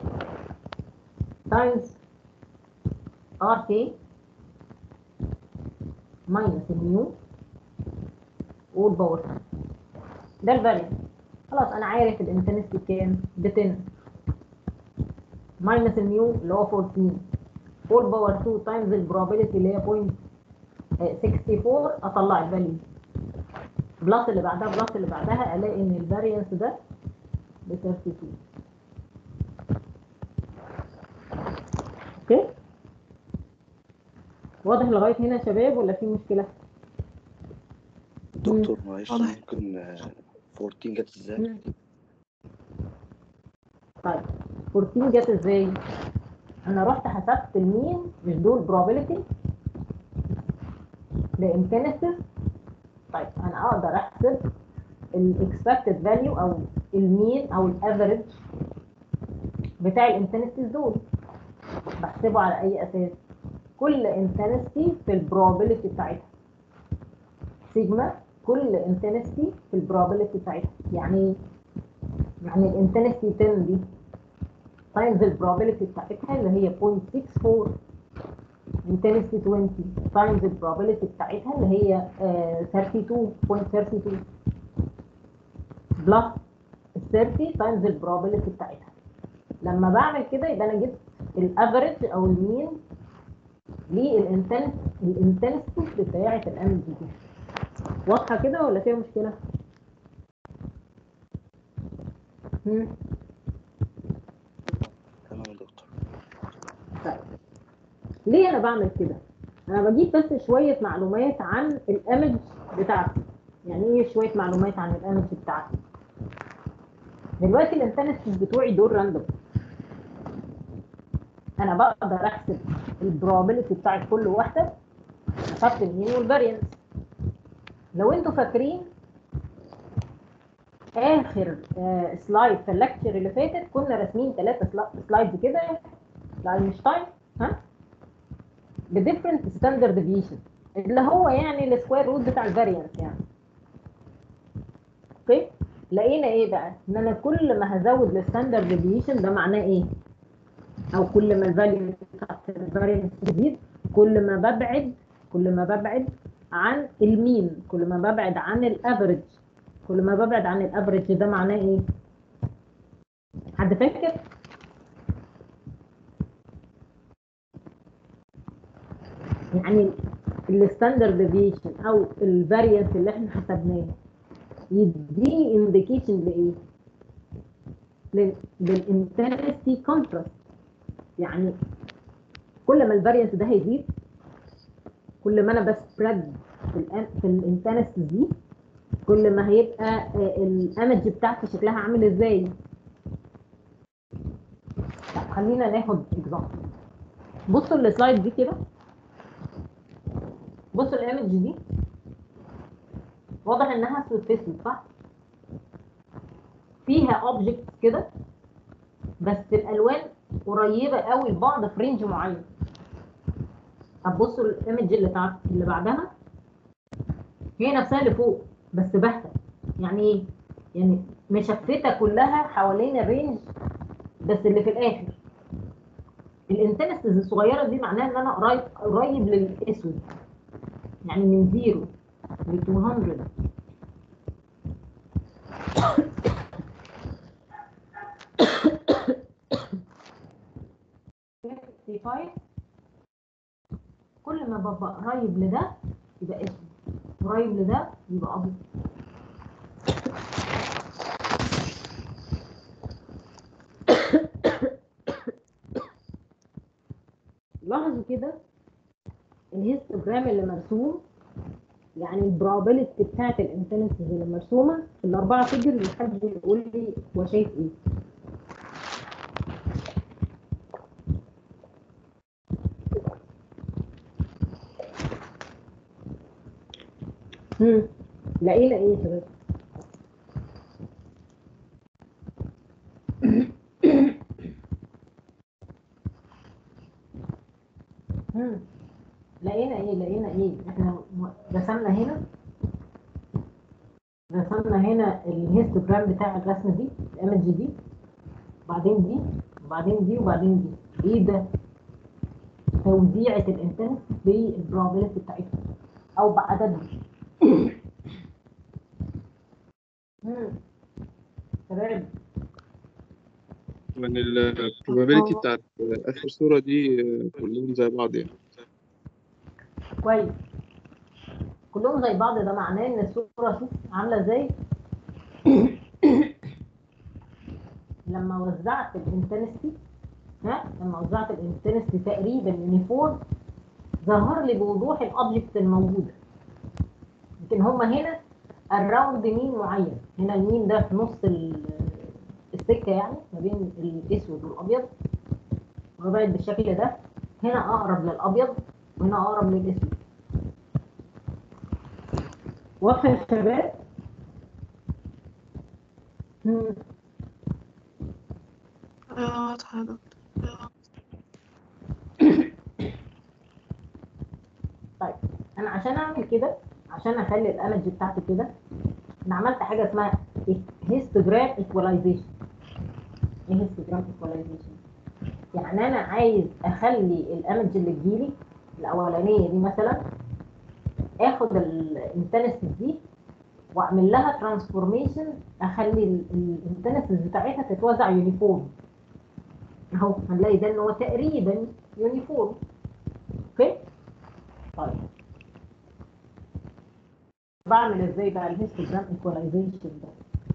تايمز ار كي ماينس الميو وول باور ده الفاريانس خلاص انا عارف الانتنستي بكام ب 10 ماينس الميو اللي هو 14 وول باور 2 تايمز البروبابيلتي اللي هي بوينت 64 اطلع الفاليو بلس اللي بعدها بلس اللي بعدها الاقي ان الفاريانس ده ب 32 اوكي واضح لغايه هنا يا شباب ولا في مشكله؟ دكتور معلش واضح. ممكن آه، 14 جت ازاي؟ مم. طيب 14 جت ازاي؟ انا رحت حسبت المين مش دول probability لانتنستيف طيب انا اقدر احسب الاكسبكتد فاليو او المين او الافريج بتاع الانتنستيز دول بحسبه على اي اساس كل انتنستي في البروبابيلتي بتاعتها سيجما كل انتنستي في البروبابيلتي بتاعتها يعني ايه؟ يعني الانتنستي 10 دي تايمز البروبابيلتي بتاعتها اللي هي 0.64 intensity 20 times the probability بتاعتها اللي هي آه، 32.32 بلس 30 times the probability بتاعتها لما بعمل كده يبقى انا جبت الافريج او المين للانتنس الانتنستي بتاعه الام جي دي واضحه كده ولا فيها مشكله؟ هم؟ تمام يا دكتور طيب ليه انا بعمل كده انا بجيب بس شويه معلومات عن الايمج بتاعتي يعني ايه شويه معلومات عن الايمج بتاعتي دلوقتي الانتنسيز بتوعي دول راندوم انا بقدر احسب البروبابيلتي بتاعت كل واحده حسبت المين والفاريانس لو انتوا فاكرين اخر آه، سلايد في اللكتشر اللي فاتت كنا راسمين ثلاثه سلايدز كده لاينشتاين ها بديفرنت ستاندرد ديفيشن اللي هو يعني السكوير روت بتاع الفاريانس يعني اوكي لقينا ايه بقى ان انا كل ما هزود الستاندرد ديفيشن ده معناه ايه او كل ما الفاليو بتاعت الفاريانس تزيد كل ما ببعد كل ما ببعد عن المين كل ما ببعد عن الافريج كل ما ببعد عن الافريج ده معناه ايه حد فاكر يعني الستاندرد ديفيشن او الفاريانس اللي احنا حسبناه يديني انديكيشن لايه لل- للانتنسي كونتراست يعني كل ما الفاريانت ده هيزيد كل ما انا بسبريد في الان في الانتنس دي كل ما هيبقى الايمج بتاعتي شكلها عامل ازاي طب خلينا ناخد اكزامبل بصوا السلايد دي كده بصوا الايمج دي واضح انها سوفيستد صح فيها اوبجكت كده بس الالوان قريبه قوي لبعض في رينج معين طب بصوا الايمج اللي تعرف اللي بعدها هي نفسها اللي فوق بس باهته يعني ايه يعني مشفته كلها حوالين الرينج بس اللي في الاخر الانتنسز الصغيره دي معناها ان انا قريب قريب للاسود يعني من زيرو ل 200 55 كل ما ببقى قريب لده يبقى اسود قريب لده يبقى ابيض لاحظوا كده الهيستوجرام اللي مرسوم يعني البروبابيلتي بتاعت الانتنسيز اللي مرسومه في الاربعه فيجر اللي حد يقول لي هو شايف ايه امم لقينا ايه يا شباب امم لقينا ايه لقينا ايه احنا رسمنا هنا رسمنا هنا الهيستوجرام بتاع الرسمه دي الايمج دي وبعدين دي وبعدين دي وبعدين دي ايه ده توزيعة الانتنس بالبروبابيلتي بتاعتها او بعددها مم. تمام اه من البروبابيلتي بتاعت آخر صورة دي آه، كلهم زي بعض يعني كويس كلهم زي بعض ده معناه ان الصوره شوف عامله ازاي لما وزعت الانتنستي ها لما وزعت الانتنستي تقريبا يونيفورم ظهر لي بوضوح الاوبجكت الموجوده لكن هما هنا الراوند مين معين هنا المين ده في نص ال- السكه يعني ما بين الاسود والابيض وبقت بالشكل ده هنا اقرب للابيض وهنا اقرب للاسود واضحه يا شباب مم. اه واضحة يا دكتور طيب انا عشان اعمل كده عشان اخلي الايمج بتاعتي كده انا عملت حاجه اسمها هيستوجرام ايكواليزيشن ايه هيستوجرام ايكواليزيشن يعني انا عايز اخلي الايمج اللي تجيلي الاولانيه دي مثلا اخد الانتنسيز دي واعمل لها ترانسفورميشن اخلي الانتنسيز بتاعتها تتوزع يونيفورم اهو هنلاقي ده ان هو تقريبا يونيفورم اوكي طيب بعمل ازاي بقى الهيستوجرام ايكواليزيشن ده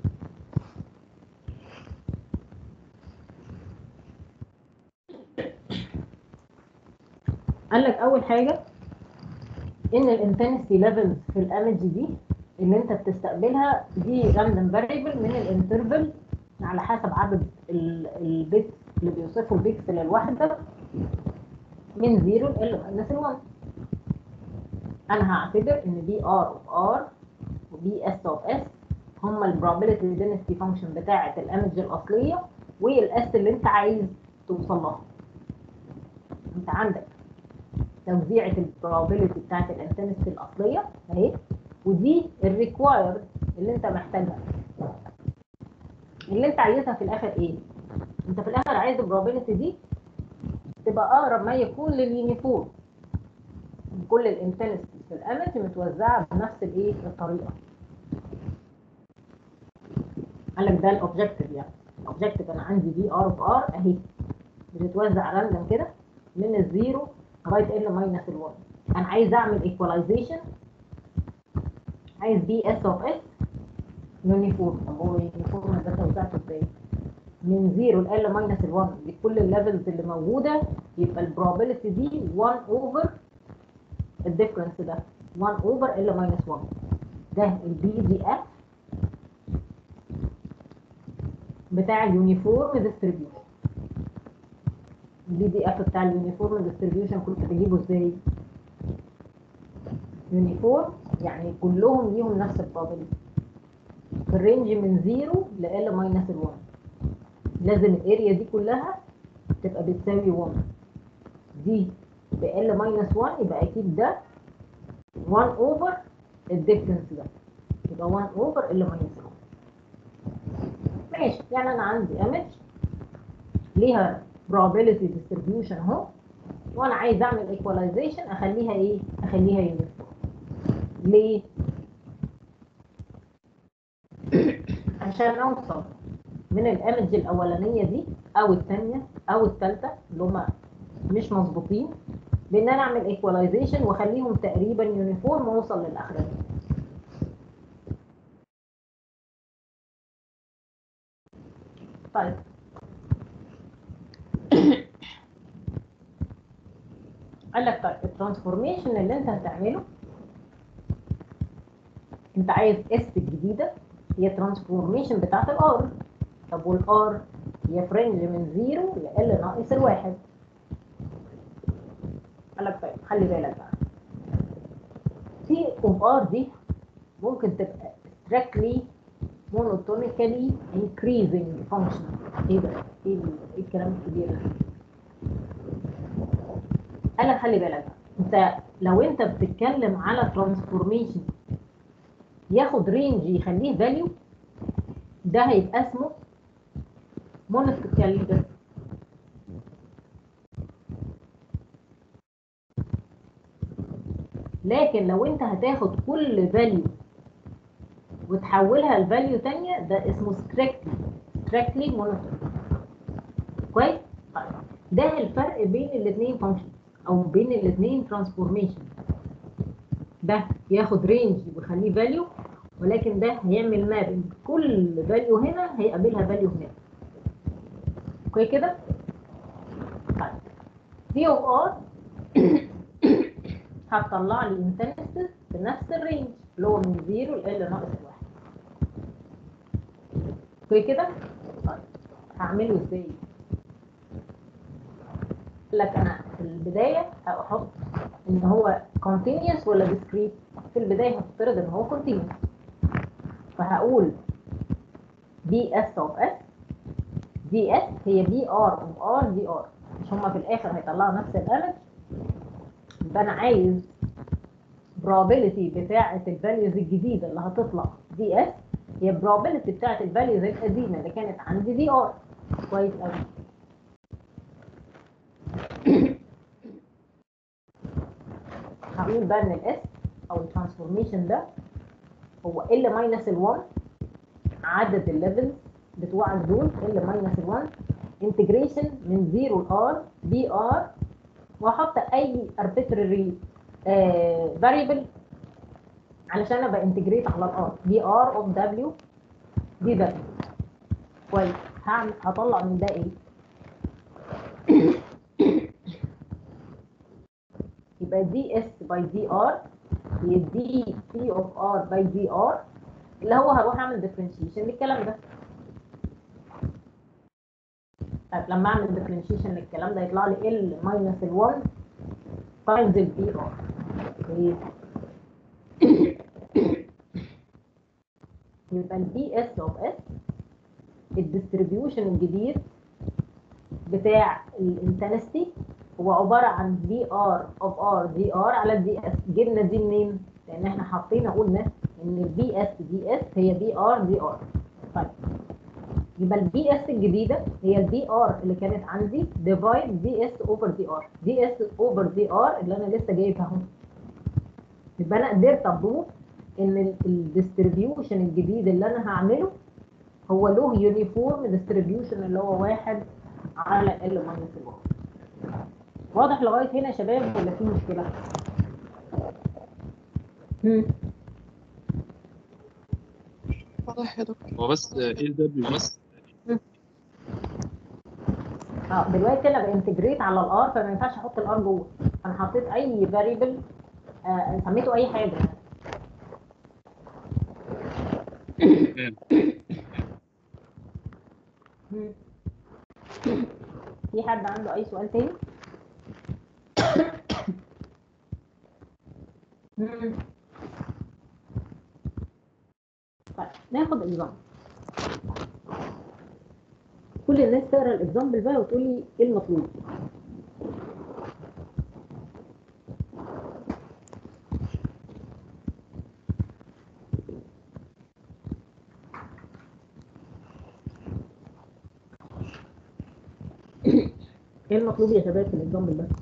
قال لك اول حاجه ان الانتنسي ليفلز في الايمج دي اللي انت بتستقبلها دي راندوم فاريبل من الانترفال على حسب عدد البيت اللي بيوصفوا البيكسل الواحده من 0 ل ماينس 1 انا هعتبر ان بي ار اوف ار وبي اس اوف اس هما البروبابيلتي دينستي فانكشن بتاعه الايمج الاصليه والاس اللي انت عايز توصل لها انت عندك توزيعة البروبابيلتي بتاعت الانتنسي الأصلية أهي ودي الريكوايرد اللي أنت محتاجها اللي أنت عايزها في الآخر إيه؟ أنت في الآخر عايز البروبابيلتي دي تبقى أقرب ما يكون لليونيفورم كل الانتنسي في الأمج متوزعة بنفس الإيه؟ الطريقة قال لك ده الأوبجيكتيف يعني الأوبجيكتيف أنا عندي دي ار اوف ار أهي بتتوزع راندم كده من الزيرو لغايه ال ماينس ال1 انا عايز اعمل ايكواليزيشن عايز بي اس اوف اس يونيفورم طب هو يونيفورم ده توزعته ازاي؟ من 0 ل L minus 1 لكل الليفلز اللي موجوده يبقى البروبابيلتي دي 1 اوفر الديفرنس ده 1 اوفر L minus 1 ده البي دي اف بتاع اليونيفورم ديستريبيوشن البي دي اف بتاع اليونيفورم ديستريبيوشن كنت بجيبه ازاي؟ يونيفورم يعني كلهم ليهم نفس البروبابيلتي في الرينج من 0 ل L minus 1 لازم الاريا دي كلها تبقى بتساوي 1 دي ب L minus 1 يبقى اكيد ده 1 اوفر الديفرنس ده يبقى 1 اوفر L minus 1 ماشي يعني انا عندي ايمج ليها probability distribution اهو وانا عايز اعمل equalization اخليها ايه؟ اخليها يونيفورم ليه؟ عشان اوصل من الايمج الاولانيه دي او الثانيه او الثالثه اللي هم مش مظبوطين بان انا اعمل ايكواليزيشن واخليهم تقريبا يونيفورم واوصل للاخرانيه طيب قال لك طيب الترانسفورميشن اللي انت هتعمله انت عايز اس الجديده هي ترانسفورميشن بتاعت الار طب والار هي فرنج من 0 ل ال ناقص الواحد قال لك طيب خلي بالك بقى في اوف ار دي ممكن تبقى strictly monotonically increasing function ايه ده؟ ايه ال- إيه الكلام الكبير ده؟ قال لك خلي بالك بقى انت لو انت بتتكلم على ترانسفورميشن ياخد رينج يخليه فاليو ده هيبقى اسمه مونوتوكال بس لكن لو انت هتاخد كل فاليو وتحولها لفاليو تانية ده اسمه strictly strictly monotonic كويس؟ طيب ده الفرق بين الاثنين فانكشن او بين الاثنين ترانسفورميشن ده ياخد رينج ويخليه فاليو ولكن ده هيعمل مابنج كل فاليو هنا هيقابلها فاليو هناك اوكي كده طيب دي اوف ار هتطلع لي انتنسيتي بنفس الرينج اللي هو من 0 ل L ناقص 1 اوكي كده طيب هعمله ازاي قال لك انا في البدايه هحط ان هو continuous ولا discrete في البدايه هفترض ان هو continuous فهقول دي اس اوف اس دي اس هي دي ار اوف ار دي ار مش هما في الاخر هيطلعوا نفس الايمج يبقى انا عايز probability بتاعه الفاليوز الجديده اللي هتطلع دي اس هي probability بتاعه الفاليوز القديمه اللي كانت عندي دي ار كويس قوي هقول بقى ان الاس او الترانسفورميشن ده هو ال ماينس ال1 عدد الليفلز بتوعك دول ال ماينس ال1 انتجريشن من 0 ل ار بي ار واحط اي arbitrary فاريبل علشان ابقى انتجريت على الار دي ار اوف دبليو دي دبليو كويس هعمل هطلع من ده ايه يبقى دي اس باي دي ار هي دي بي اوف ار باي دي ار اللي هو هروح اعمل ديفرنشيشن للكلام ده طيب لما اعمل ديفرنشيشن للكلام ده يطلع لي ال ماينس ال 1 تايمز البي ار يبقى البي اس اوف اس الديستريبيوشن الجديد بتاع الانتنستي هو عباره عن دي ار اوف ار دي ار على دي اس جبنا دي منين؟ لان احنا حاطين قلنا ان البي اس دي اس هي بي ار دي ار طيب يبقى البي اس الجديده هي البي ار اللي كانت عندي ديفايد دي اس اوفر دي ار دي اس اوفر دي ار اللي انا لسه جايبها اهو يبقى انا قدرت اضيف ان الديستريبيوشن الجديد اللي انا هعمله هو له يونيفورم ديستريبيوشن اللي هو واحد على ال ماينس الواحد واضح لغايه هنا يا شباب ولا في مشكله؟ مم. واضح يا دكتور هو بس ال دبليو بس اه دلوقتي انا بانتجريت على الار فما ينفعش احط الار جوه انا حطيت اي فاريبل آه سميته اي حاجه يعني. مم. في حد عنده اي سؤال تاني مم. طيب ناخد اكزامبل كل الناس تقرا الاكزامبل بقى وتقول لي ايه المطلوب ايه المطلوب يا شباب في الاكزامبل ده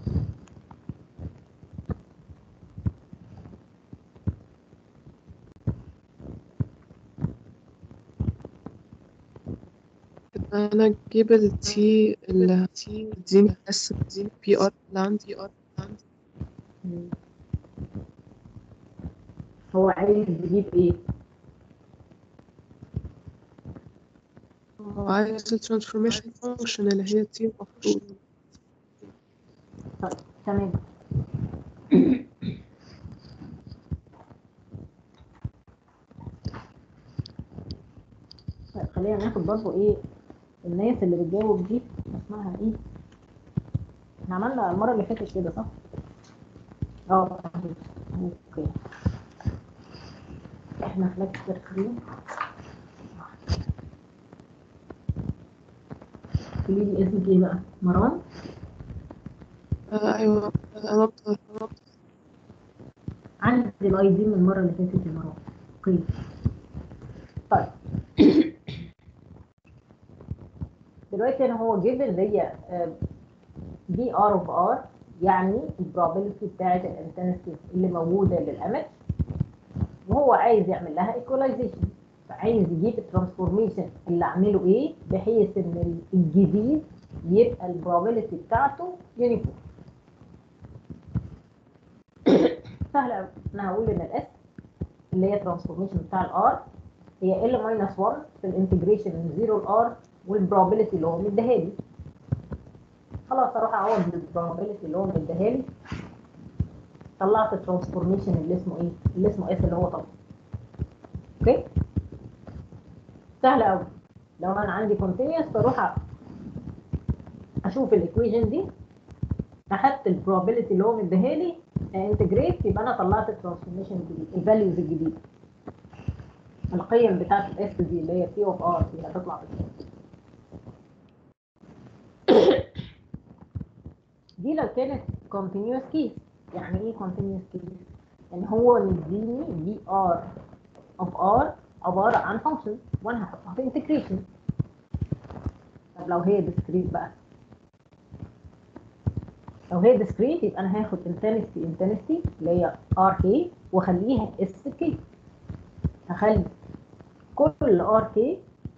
انا جيب التي ال تديني اس بي ار لاند بي ار لاند مم. هو عايز يجيب ايه وعايز الترانسفورميشن فانكشن اللي هي تي المفروض طيب تمام طيب خلينا ناخد برضه ايه الناس اللي بتجاوب دي اسمها ايه احنا عملنا المرة اللي فاتت كده صح؟ اه صحيح. اوكي احنا في لكتشر 3 قولي لي اسمك ايه بقى؟ مروان؟ آه ايوه انا أنا عندي الاي دي من المره اللي فاتت يا مروان اوكي طيب دلوقتي انا هو جيب اللي هي بي ار اوف ار يعني البروبابيلتي بتاعت الانتنسيتي اللي موجوده للامج وهو عايز يعمل لها ايكولايزيشن فعايز يجيب الترانسفورميشن اللي اعمله ايه بحيث ان الجديد يبقى البروبابيلتي بتاعته يونيفورم سهل قوي انا هقول ان الاس اللي هي ترانسفورميشن بتاع الار هي ال ماينس 1 في الانتجريشن من 0 لار والبروبابيلتي اللي هو مديها لي خلاص اروح اعوض بالبروبابيلتي اللي هو مديها لي طلعت الترانسفورميشن اللي اسمه ايه؟ اللي اسمه اس اللي هو طلع اوكي؟ سهل قوي لو انا عندي كونتينيوس بروح اشوف الايكويشن دي اخدت البروبابيلتي اللي هو مديها لي انتجريت يبقى انا طلعت الترانسفورميشن الجديد الفاليوز الجديده القيم بتاعت الاس دي اللي هي بي اوف ار دي هتطلع بالكام دي لو كانت continuous case يعني ايه continuous case يعني هو مديني بي ار اوف ار عباره عن فانكشن وانا هحطها في انتجريشن طب لو هي discrete بقى لو هي discrete يبقى انا هاخد intensity intensity اللي هي ار كي واخليها اس كي هخلي كل ار كي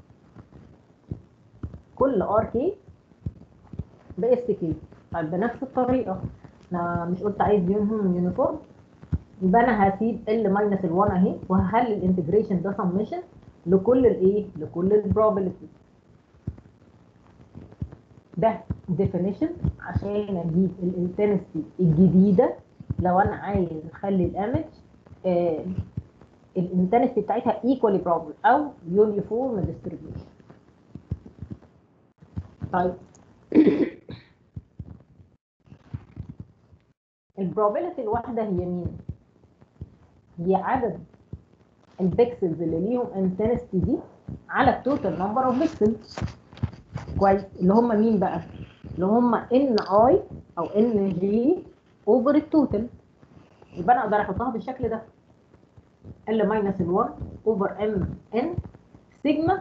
كل ار كي باس كي طيب بنفس الطريقه انا مش قلت عايز يونهم يونيفورم يبقى انا هسيب ال ماينس ال 1 اهي وهخلي الانتجريشن ده سمشن لكل الايه لكل البروبابيلتي ده definition عشان اجيب الانتنسيتي الجديده لو انا عايز اخلي الامج آه الانتنسيتي بتاعتها equally probable او uniform distribution طيب البروبابيلتي الواحده هي مين؟ هي عدد البكسلز اللي ليهم انتنسيتي دي على التوتال نمبر اوف بيكسلز كويس اللي هم مين بقى؟ اللي هم ان اي او ان جي اوفر التوتال يبقى انا اقدر احطها بالشكل ده ال ماينس ال 1 اوفر ام ان سيجما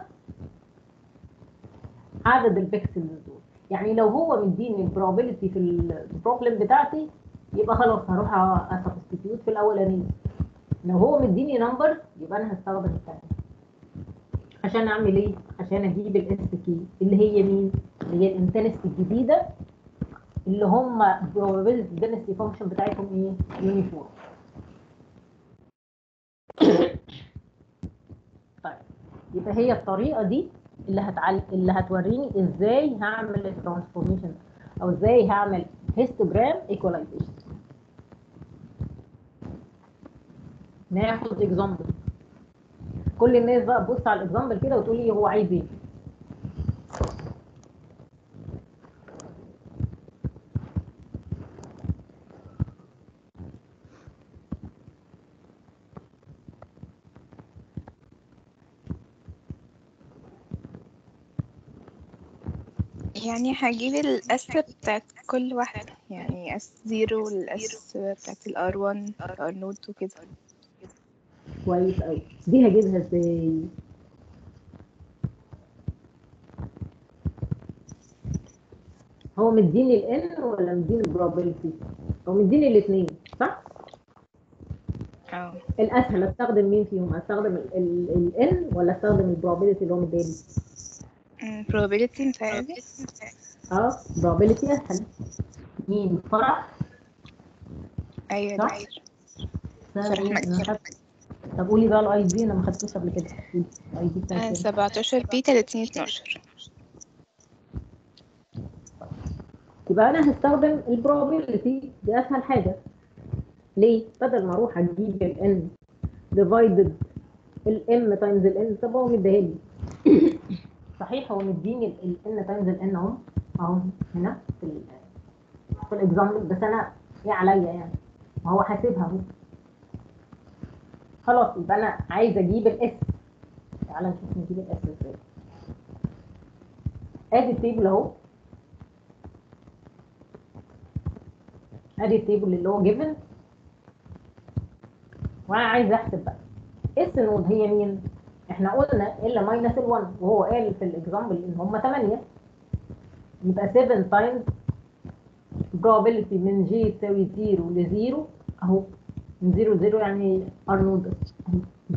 عدد البكسلز دول يعني لو هو مديني البروبابيلتي في البروبلم بتاعتي يبقى خلاص هروح اسبستيتيوت في الاولانيه لو هو مديني نمبر يبقى انا هستخدم الثانيه عشان اعمل ايه عشان اجيب الاس كي اللي هي مين اللي هي الانتنسيتي الجديده اللي هم probability density function بتاعتهم ايه يونيفورم طيب يبقى هي الطريقه دي اللي هتعل... اللي هتوريني ازاي هعمل الترانسفورميشن او ازاي هعمل هيستوجرام ايكواليزيشن ناخد اكزامبل كل الناس بقى تبص على الاكزامبل كده وتقول لي هو عايز ايه يعني هجيب الأس بتاعت كل واحدة يعني أس زيرو والأس بتاعت الار 1 ار نوت وكده كويس قوي دي هجيبها ازاي هو مديني الان ولا مديني البروبابيلتي هو مديني الاثنين صح اه الاسهل استخدم مين فيهم استخدم الان ولا استخدم البروبابيلتي اللي هو مديني أمم، probability متهيألي اه probability اسهل مين فرح أيوة صح؟ دكتور ده فرح إيه؟ مكي. أنا خدت- طب قولي بقى الاي دي انا ما خدتوش قبل كده الاي دي بتاعت كام؟ سبعتاشر بي تلاتين اتناشر يبقى انا هستخدم البروبابيلتي دي اسهل حاجه ليه بدل ما اروح اجيب الان ديفايدد الام تايمز الان طب هو مديها لي صحيح هو مديني الان تايمز الان اهو اهو هنا في ال في الاكزامبل بس انا ايه عليا يعني ما هو حاسبها اهو خلاص يبقى انا عايزه اجيب الاس تعالى نشوف نجيب الاس ازاي ادي التيبل اهو ادي التيبل اللي هو جيفن وانا عايز احسب بقى اس نود هي مين احنا قلنا الا ماينس ال1 وهو قال في الاكزامبل ان هم 8 يبقى 7 تايمز probability من ج تساوي 0 ل 0 اهو من 0 ل 0 يعني ار نود اهي دي.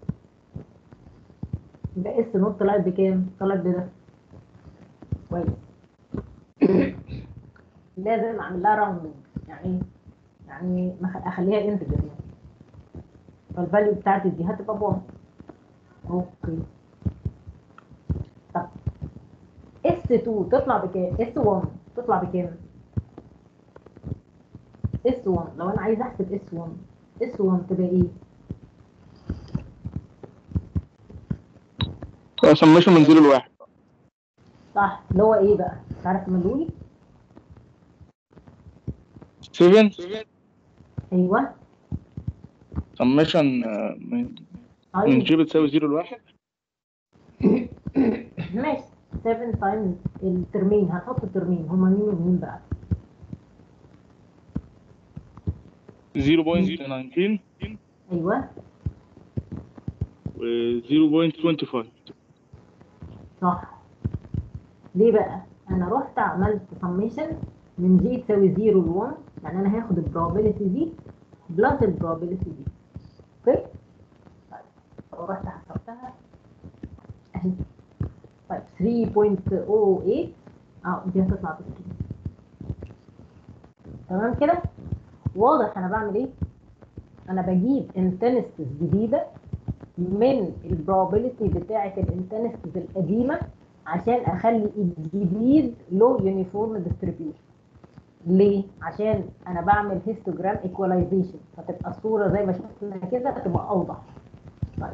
يبقى اس نود طلعت بكام؟ طلعت بده كويس لازم اعمل لها راوندنج يعني ايه؟ يعني ما أخ- اخليها انتجر يعني فالفاليو بتاعتي دي هتبقى 1 اوكي طب اس 2 تطلع بكام؟ اس 1 تطلع بكام؟ اس 1 لو انا عايز احسب اس 1 اس 1 تبقى ايه؟ سميشن من زيرو لواحد صح اللي هو ايه بقى؟ تعرف تملولي؟ 7 ايوه سميشن من من طيب جي بتساوي زيرو لواحد ماشي 7 تايمز الترمين هنحط الترمين هما مين ومين بقى؟ 0.19 ايوه و 0.25 صح ليه بقى؟ انا رحت عملت سميشن من جي تساوي 0 ل 1 يعني انا هاخد البروبابيلتي دي بلس البروبابيلتي دي اوكي؟ طيب لو رحت حسبتها اهي طيب 3.08 اه دي هتطلع ب 3 تمام كده؟ واضح انا بعمل ايه؟ انا بجيب انتنستس جديده من البروبابيلتي بتاعه الانتنستس القديمه عشان اخلي الجديد له يونيفورم ديستريبيوشن ليه؟ عشان انا بعمل هيستوجرام ايكواليزيشن فتبقى الصوره زي ما شفنا كده تبقى اوضح طيب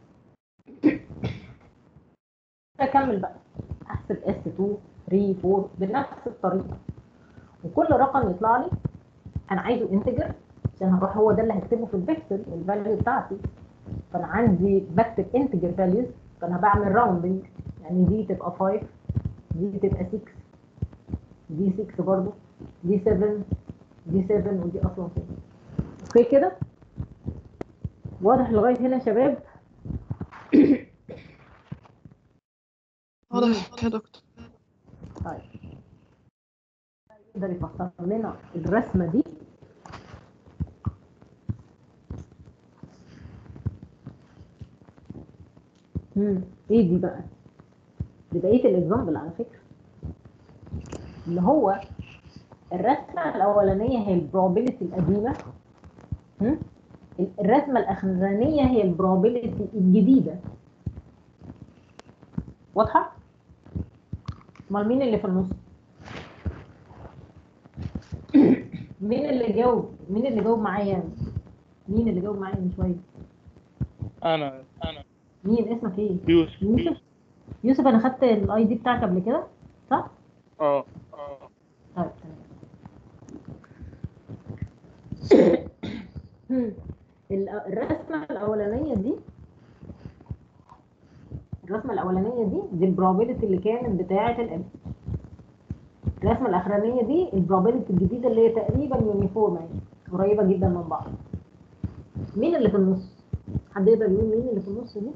اكمل بقى احسب اس 2 3 4 بنفس الطريقه وكل رقم يطلع لي انا عايزه انتجر عشان هروح هو ده اللي هكتبه في الفيكتور الفاليو بتاعتي فانا عندي بكتب انتجر فاليوز فانا بعمل راوندنج يعني دي تبقى 5 دي تبقى 6 دي 6 برضو دي 7 دي 7 ودي اصلا 7 اوكي كده واضح لغايه هنا يا شباب واضح كده يا دكتور طيب يقدر يفسر لنا الرسمه دي امم ايه دي بقى دي بقيه الاكزامبل على فكره اللي هو الرسمه الاولانيه هي البروبابيلتي القديمه هم؟ الرسمه الاخرانيه هي البروبابيلتي الجديده واضحه امال مين اللي في النص مين اللي جاوب مين اللي جاوب معايا مين اللي جاوب معايا من شويه انا انا مين اسمك ايه يوسف يوسف يوسف انا خدت الاي دي بتاعك قبل كده صح اه اه طيب تمام ال- الرسمة الأولانية دي الرسمة الأولانية دي دي البروبابيلتي اللي كانت بتاعة الام الرسمة الأخرانية دي البروبابيلتي الجديدة اللي هي تقريبا يونيفورم يعني قريبة جدا من بعض مين اللي في النص؟ حد يقدر يقول مين اللي في النص دي؟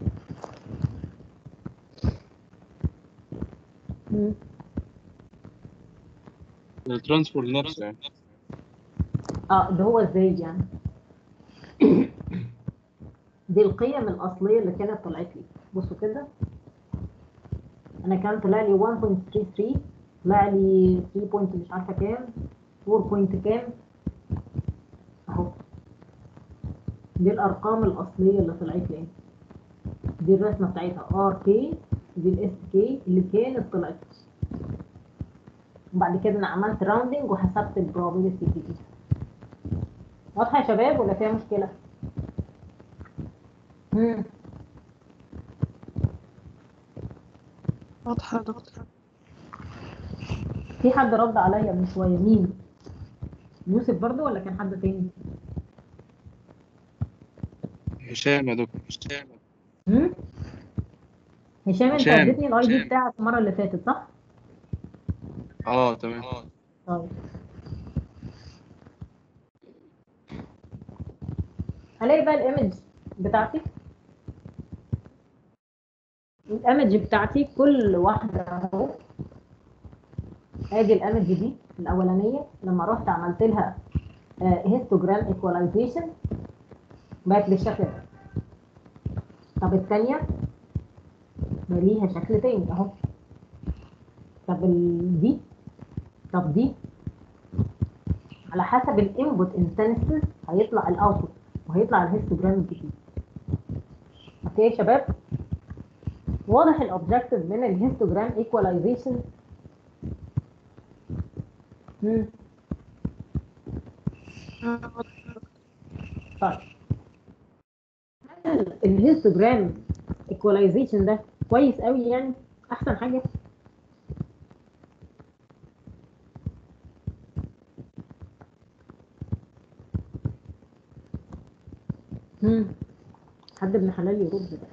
مم. الترانسفور نفسه يعني اه ده هو ازاي يعني دي القيم الأصلية اللي كانت طلعت لي بصوا كده أنا كان طلع لي 1.33 طلع لي 3 بوينت مش عارفة كام 4 بوينت كام أهو دي الأرقام الأصلية اللي طلعت لي دي الرسمة بتاعتها ار كي دي الاس كي اللي كانت طلعت وبعد كده أنا عملت راوندنج وحسبت البروبابيلتي الجديدة واضحة يا شباب ولا فيها مشكلة؟ مم. واضحة يا دكتور في حد رد عليا من شوية مين؟ يوسف برضو ولا كان حد تاني؟ هشام يا دكتور هشام مم؟ هشام انت هشام. اديتني الاي دي هشام. بتاعك المرة اللي فاتت صح؟ اه تمام طيب هلاقي بقى الايمج بتاعتي الايمج بتاعتي كل واحدة اهو ادي الايمج دي الاولانية لما رحت عملت لها هيستوجرام ايكواليزيشن بقت بالشكل ده طب الثانية ليها شكل تاني اهو طب ال- دي طب دي على حسب الانبوت انستنسز هيطلع الاوتبوت وهيطلع الهيستوجرام الجديد اوكي يا شباب واضح الاوبجكتيف من الهيستوجرام ايكواليزيشن امم طيب هل الهيستوجرام ايكواليزيشن ده كويس قوي يعني احسن حاجه امم حد ابن حلال يرد بقى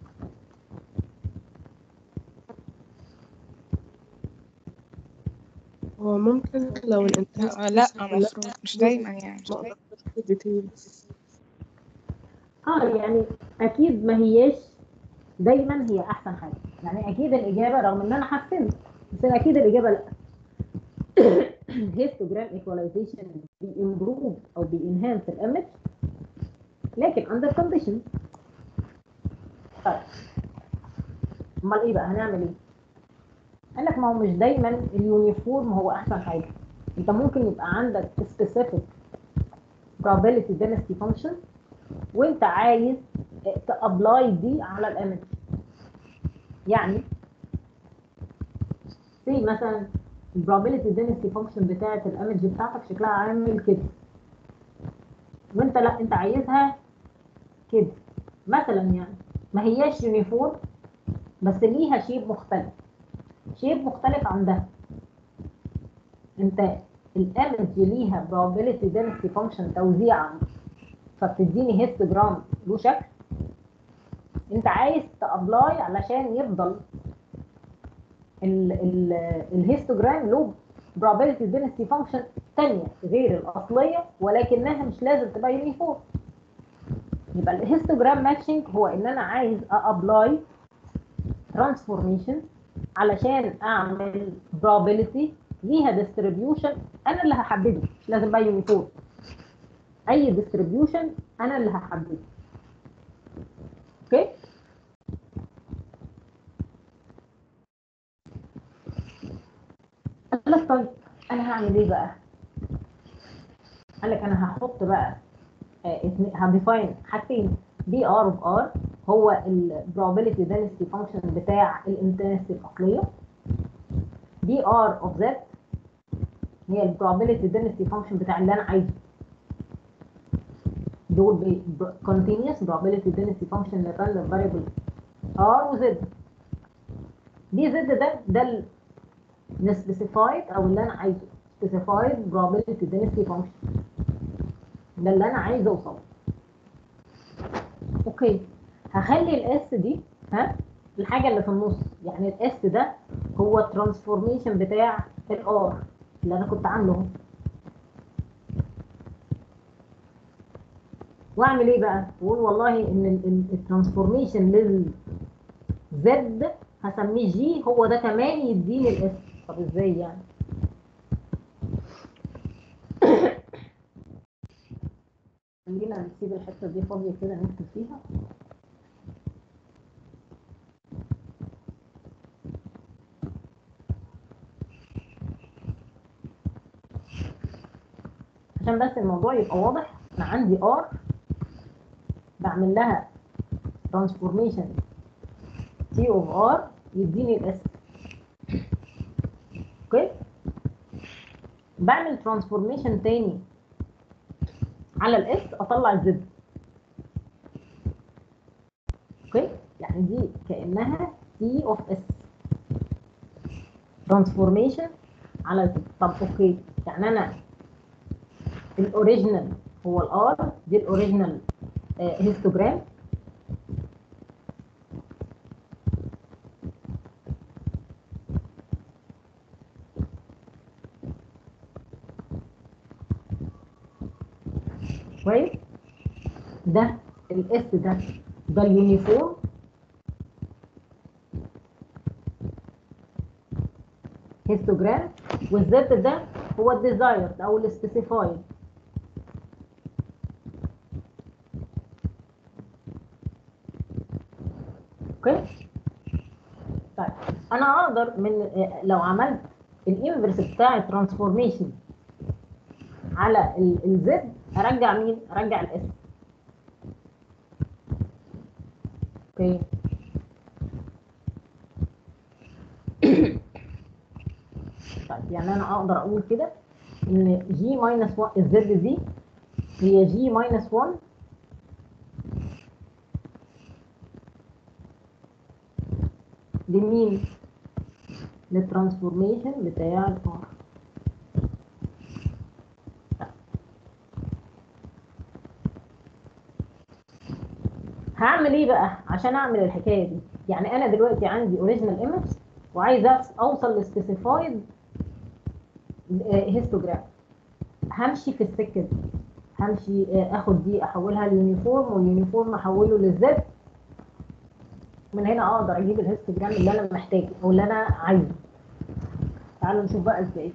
هو ممكن لو الانتاج آه، لا المفروض مش دايما يعني ما اقدرش أدخل details. اه يعني اكيد ما هياش دايما هي احسن حاجه يعني اكيد الاجابه رغم ان انا حسنت بس اكيد الاجابه لا هيستوجرام ايكواليزيشن بيمبروف او بينهانس الايمج لكن اندر كونديشن طيب امال ايه بقى هنعمل ايه قال لك ما هو مش دايما اليونيفورم هو احسن حاجه انت ممكن يبقى عندك specific probability density function وانت عايز تابلاي دي على الايمج يعني زي مثلا البروبابيلتي density function بتاعه الايمج بتاعتك شكلها عامل كده وانت لا انت عايزها كده مثلا يعني ما هياش يونيفورم بس ليها شيب مختلف شيب مختلف عن ده انت الايمج ليها probability density function توزيعا فبتديني هيستوجرام له شكل انت عايز تابلاي علشان يفضل ال ال الهيستوجرام له probability density function تانية غير الأصلية ولكنها مش لازم تبقى يونيفورم يبقى الهيستوجرام ماتشنج هو ان انا عايز ابلاي ترانسفورميشن علشان اعمل probability ليها distribution انا اللي هحدده مش لازم بقى يونيفورم اي distribution انا اللي هحدده اوكي قال لك طيب انا هعمل ايه بقى قال لك انا هحط بقى هديفاين حاجتين بي ار اوف ار هو ال probability density function بتاع الانتنسي الاصليه دي ار اوف ذات هي ال probability density function بتاع اللي انا عايزه دول ب ب- continuous probability density function لرandom variable r و z دي z ده ده ال نسبيسيفايد او اللي انا عايزه specified probability density function ده اللي انا عايزه اوصله اوكي هخلي الاس دي ها الحاجه اللي في النص يعني الاس ده هو الترانسفورميشن بتاع الار اللي انا كنت عامله اهو واعمل ايه بقى اقول والله ان الترانسفورميشن للزد هسميه جي هو ده كمان يديني الاس طب ازاي يعني خلينا نسيب الحته دي فاضيه كده نكتب فيها عشان بس الموضوع يبقى واضح انا عندي ار بعمل لها ترانسفورميشن تي اوف ار يديني الاس اوكي بعمل ترانسفورميشن تاني على الاس اطلع الزد اوكي يعني دي كانها تي اوف اس ترانسفورميشن على الزد طب اوكي يعني انا الاوريجينال هو الار دي الاوريجينال هيستوجرام كويس ده الاس ده ده اليونيفورم هيستوجرام والزد ده هو الديزايرد او السبيسيفايد اوكي طيب انا اقدر من لو عملت الانفرس بتاع الترانسفورميشن على الزد ارجع مين ارجع الاس اوكي طيب يعني انا اقدر اقول كده ان جي ماينس 1 الزد دي هي جي ماينس 1 لمين للترانسفورميشن بتاع الار هعمل ايه بقى عشان اعمل الحكايه دي يعني انا دلوقتي عندي اوريجينال ايمج وعايز اوصل لسبيسيفايد هيستوجرام همشي في السكه دي همشي آه، اخد دي احولها ليونيفورم واليونيفورم احوله للزد من هنا اقدر اجيب الهيستوجرام اللي انا محتاجه او اللي انا عايزه تعالوا نشوف بقى ازاي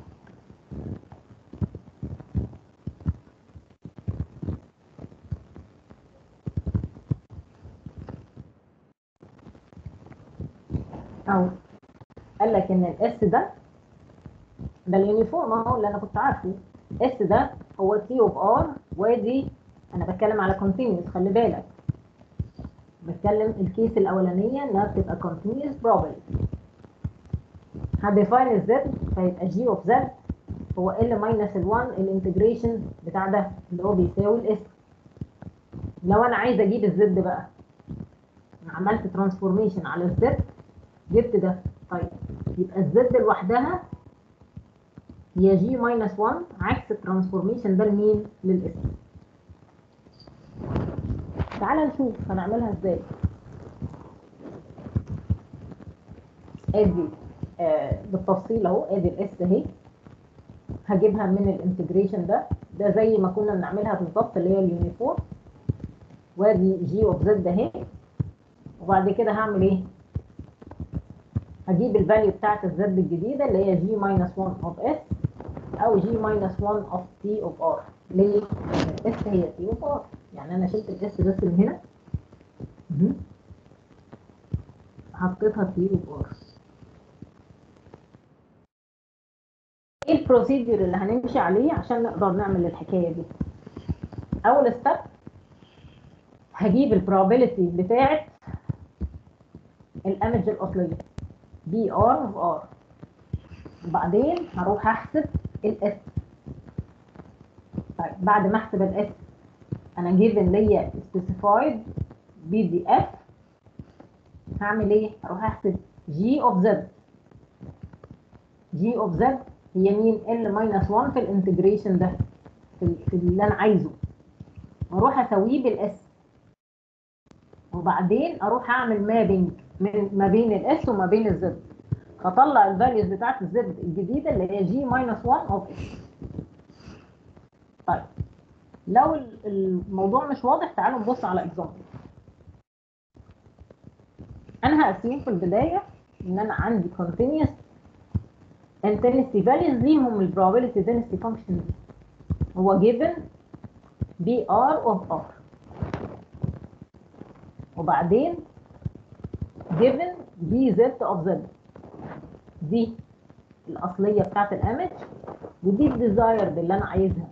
اهو قال لك ان الاس ده ده اليونيفورم اهو اللي انا كنت عارفه اس ده هو تي اوف ار وادي انا بتكلم على كونتينيوس خلي بالك بتكلم الكيس الاولانيه انها بتبقى كونتينيوس probability هديفاين الزد فيبقى جي اوف زد هو ال ماينس ال1 الانتجريشن بتاع ده اللي هو بيساوي الاس لو انا عايزه اجيب الزد بقى عملت ترانسفورميشن على الزد جبت ده طيب يبقى الزد لوحدها هي جي ماينس 1 عكس الترانسفورميشن ده لمين؟ للاس تعال نشوف هنعملها ازاي ادي آه بالتفصيل اهو ادي الاس اهي هجيبها من الانتجريشن ده ده زي ما كنا بنعملها بالظبط اللي هي اليونيفورم وادي جي اوف زد اهي وبعد كده هعمل ايه؟ هجيب الفاليو بتاعت الزد الجديده اللي هي جي ماينس 1 اوف اس او جي ماينس 1 اوف تي اوف ار ليه؟ الاس هي تي اوف ار يعني انا شلت الاس بس من هنا مهم. حطيتها تي اوف ار ايه البروسيدور اللي هنمشي عليه عشان نقدر نعمل الحكايه دي اول ستيب هجيب البروبابيلتي بتاعت الايمج الاصليه بي ار اوف ار وبعدين هروح احسب الاس طيب بعد ما احسب الاس انا جيفن ليا سبيسيفايد بي دي اف هعمل ايه؟ هروح احسب جي اوف زد جي اوف زد هي مين؟ ال ماينس 1 في الانتجريشن ده في, في اللي انا عايزه واروح اسويه بالاس وبعدين اروح اعمل مابنج من ما بين الاس وما بين الزد فطلع الفاليوز بتاعت الزد الجديده اللي هي جي ماينس 1 اوف اس طيب لو ال- الموضوع مش واضح تعالوا نبص على اكزامبل انا هقسم في البدايه ان انا عندي continuous intensity values ليهم ال probability density function دي هو given br of r وبعدين given bz of z دي الأصلية بتاعت الإيمج ودي الديزايرد اللي أنا عايزها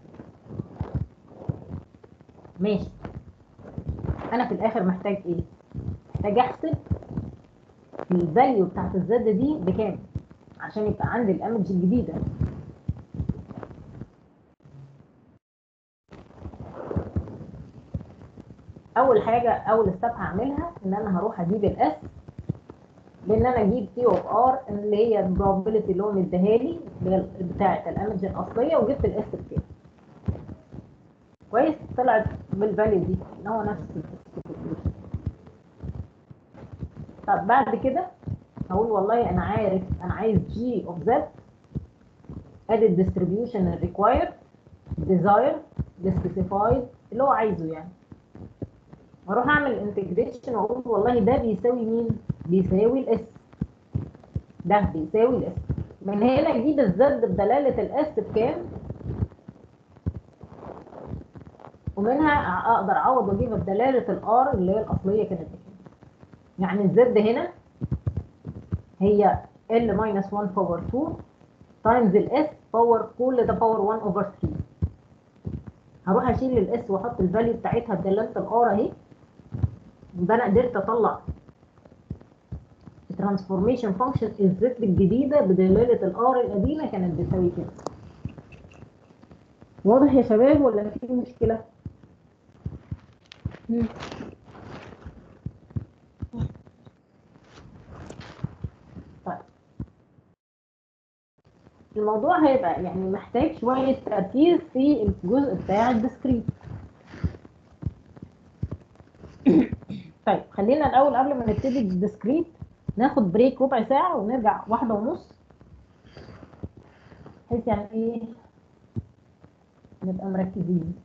ماشي أنا في الآخر محتاج إيه؟ محتاج أحسب الفاليو بتاعت الزد دي بكام عشان يبقى عندي الإيمج الجديدة اول حاجه اول ستيب هعملها ان انا هروح اجيب الاس بان انا اجيب تي اوف ار اللي هي البروبابيلتي اللي هو مديها لي اللي هي بتاعه الايمج الاصليه وجبت الاس بتاعي كويس طلعت بالفاليو دي ان هو نفس السكوتيشن طب بعد كده هقول والله انا عارف انا عايز جي اوف زد ادي الديستريبيوشن الريكوايرد ديزاير سبيسيفايد اللي هو عايزه يعني واروح اعمل انتجريشن واقول والله ده بيساوي مين؟ بيساوي الاس ده بيساوي الاس من هنا اجيب الزد بدلاله الاس بكام؟ ومنها اقدر اعوض واجيبها بدلاله الار اللي هي الاصليه كانت بكام؟ يعني الزد هنا هي ال ماينس 1 باور 2 تايمز الاس باور كل ده باور 1 اوفر 3 هروح اشيل الاس واحط الفاليو بتاعتها بدلاله الار اهي يبقى انا قدرت اطلع الترانسفورميشن فانكشن الزد الجديده بدلاله الار القديمه كانت بتساوي كده واضح يا شباب ولا في مشكله؟ مم. طيب الموضوع هيبقى يعني محتاج شويه تركيز في الجزء بتاع الديسكريت طيب خلينا الاول قبل ما نبتدي الديسكريت ناخد بريك ربع ساعه ونرجع واحده ونص بحيث يعني ايه نبقى مركزين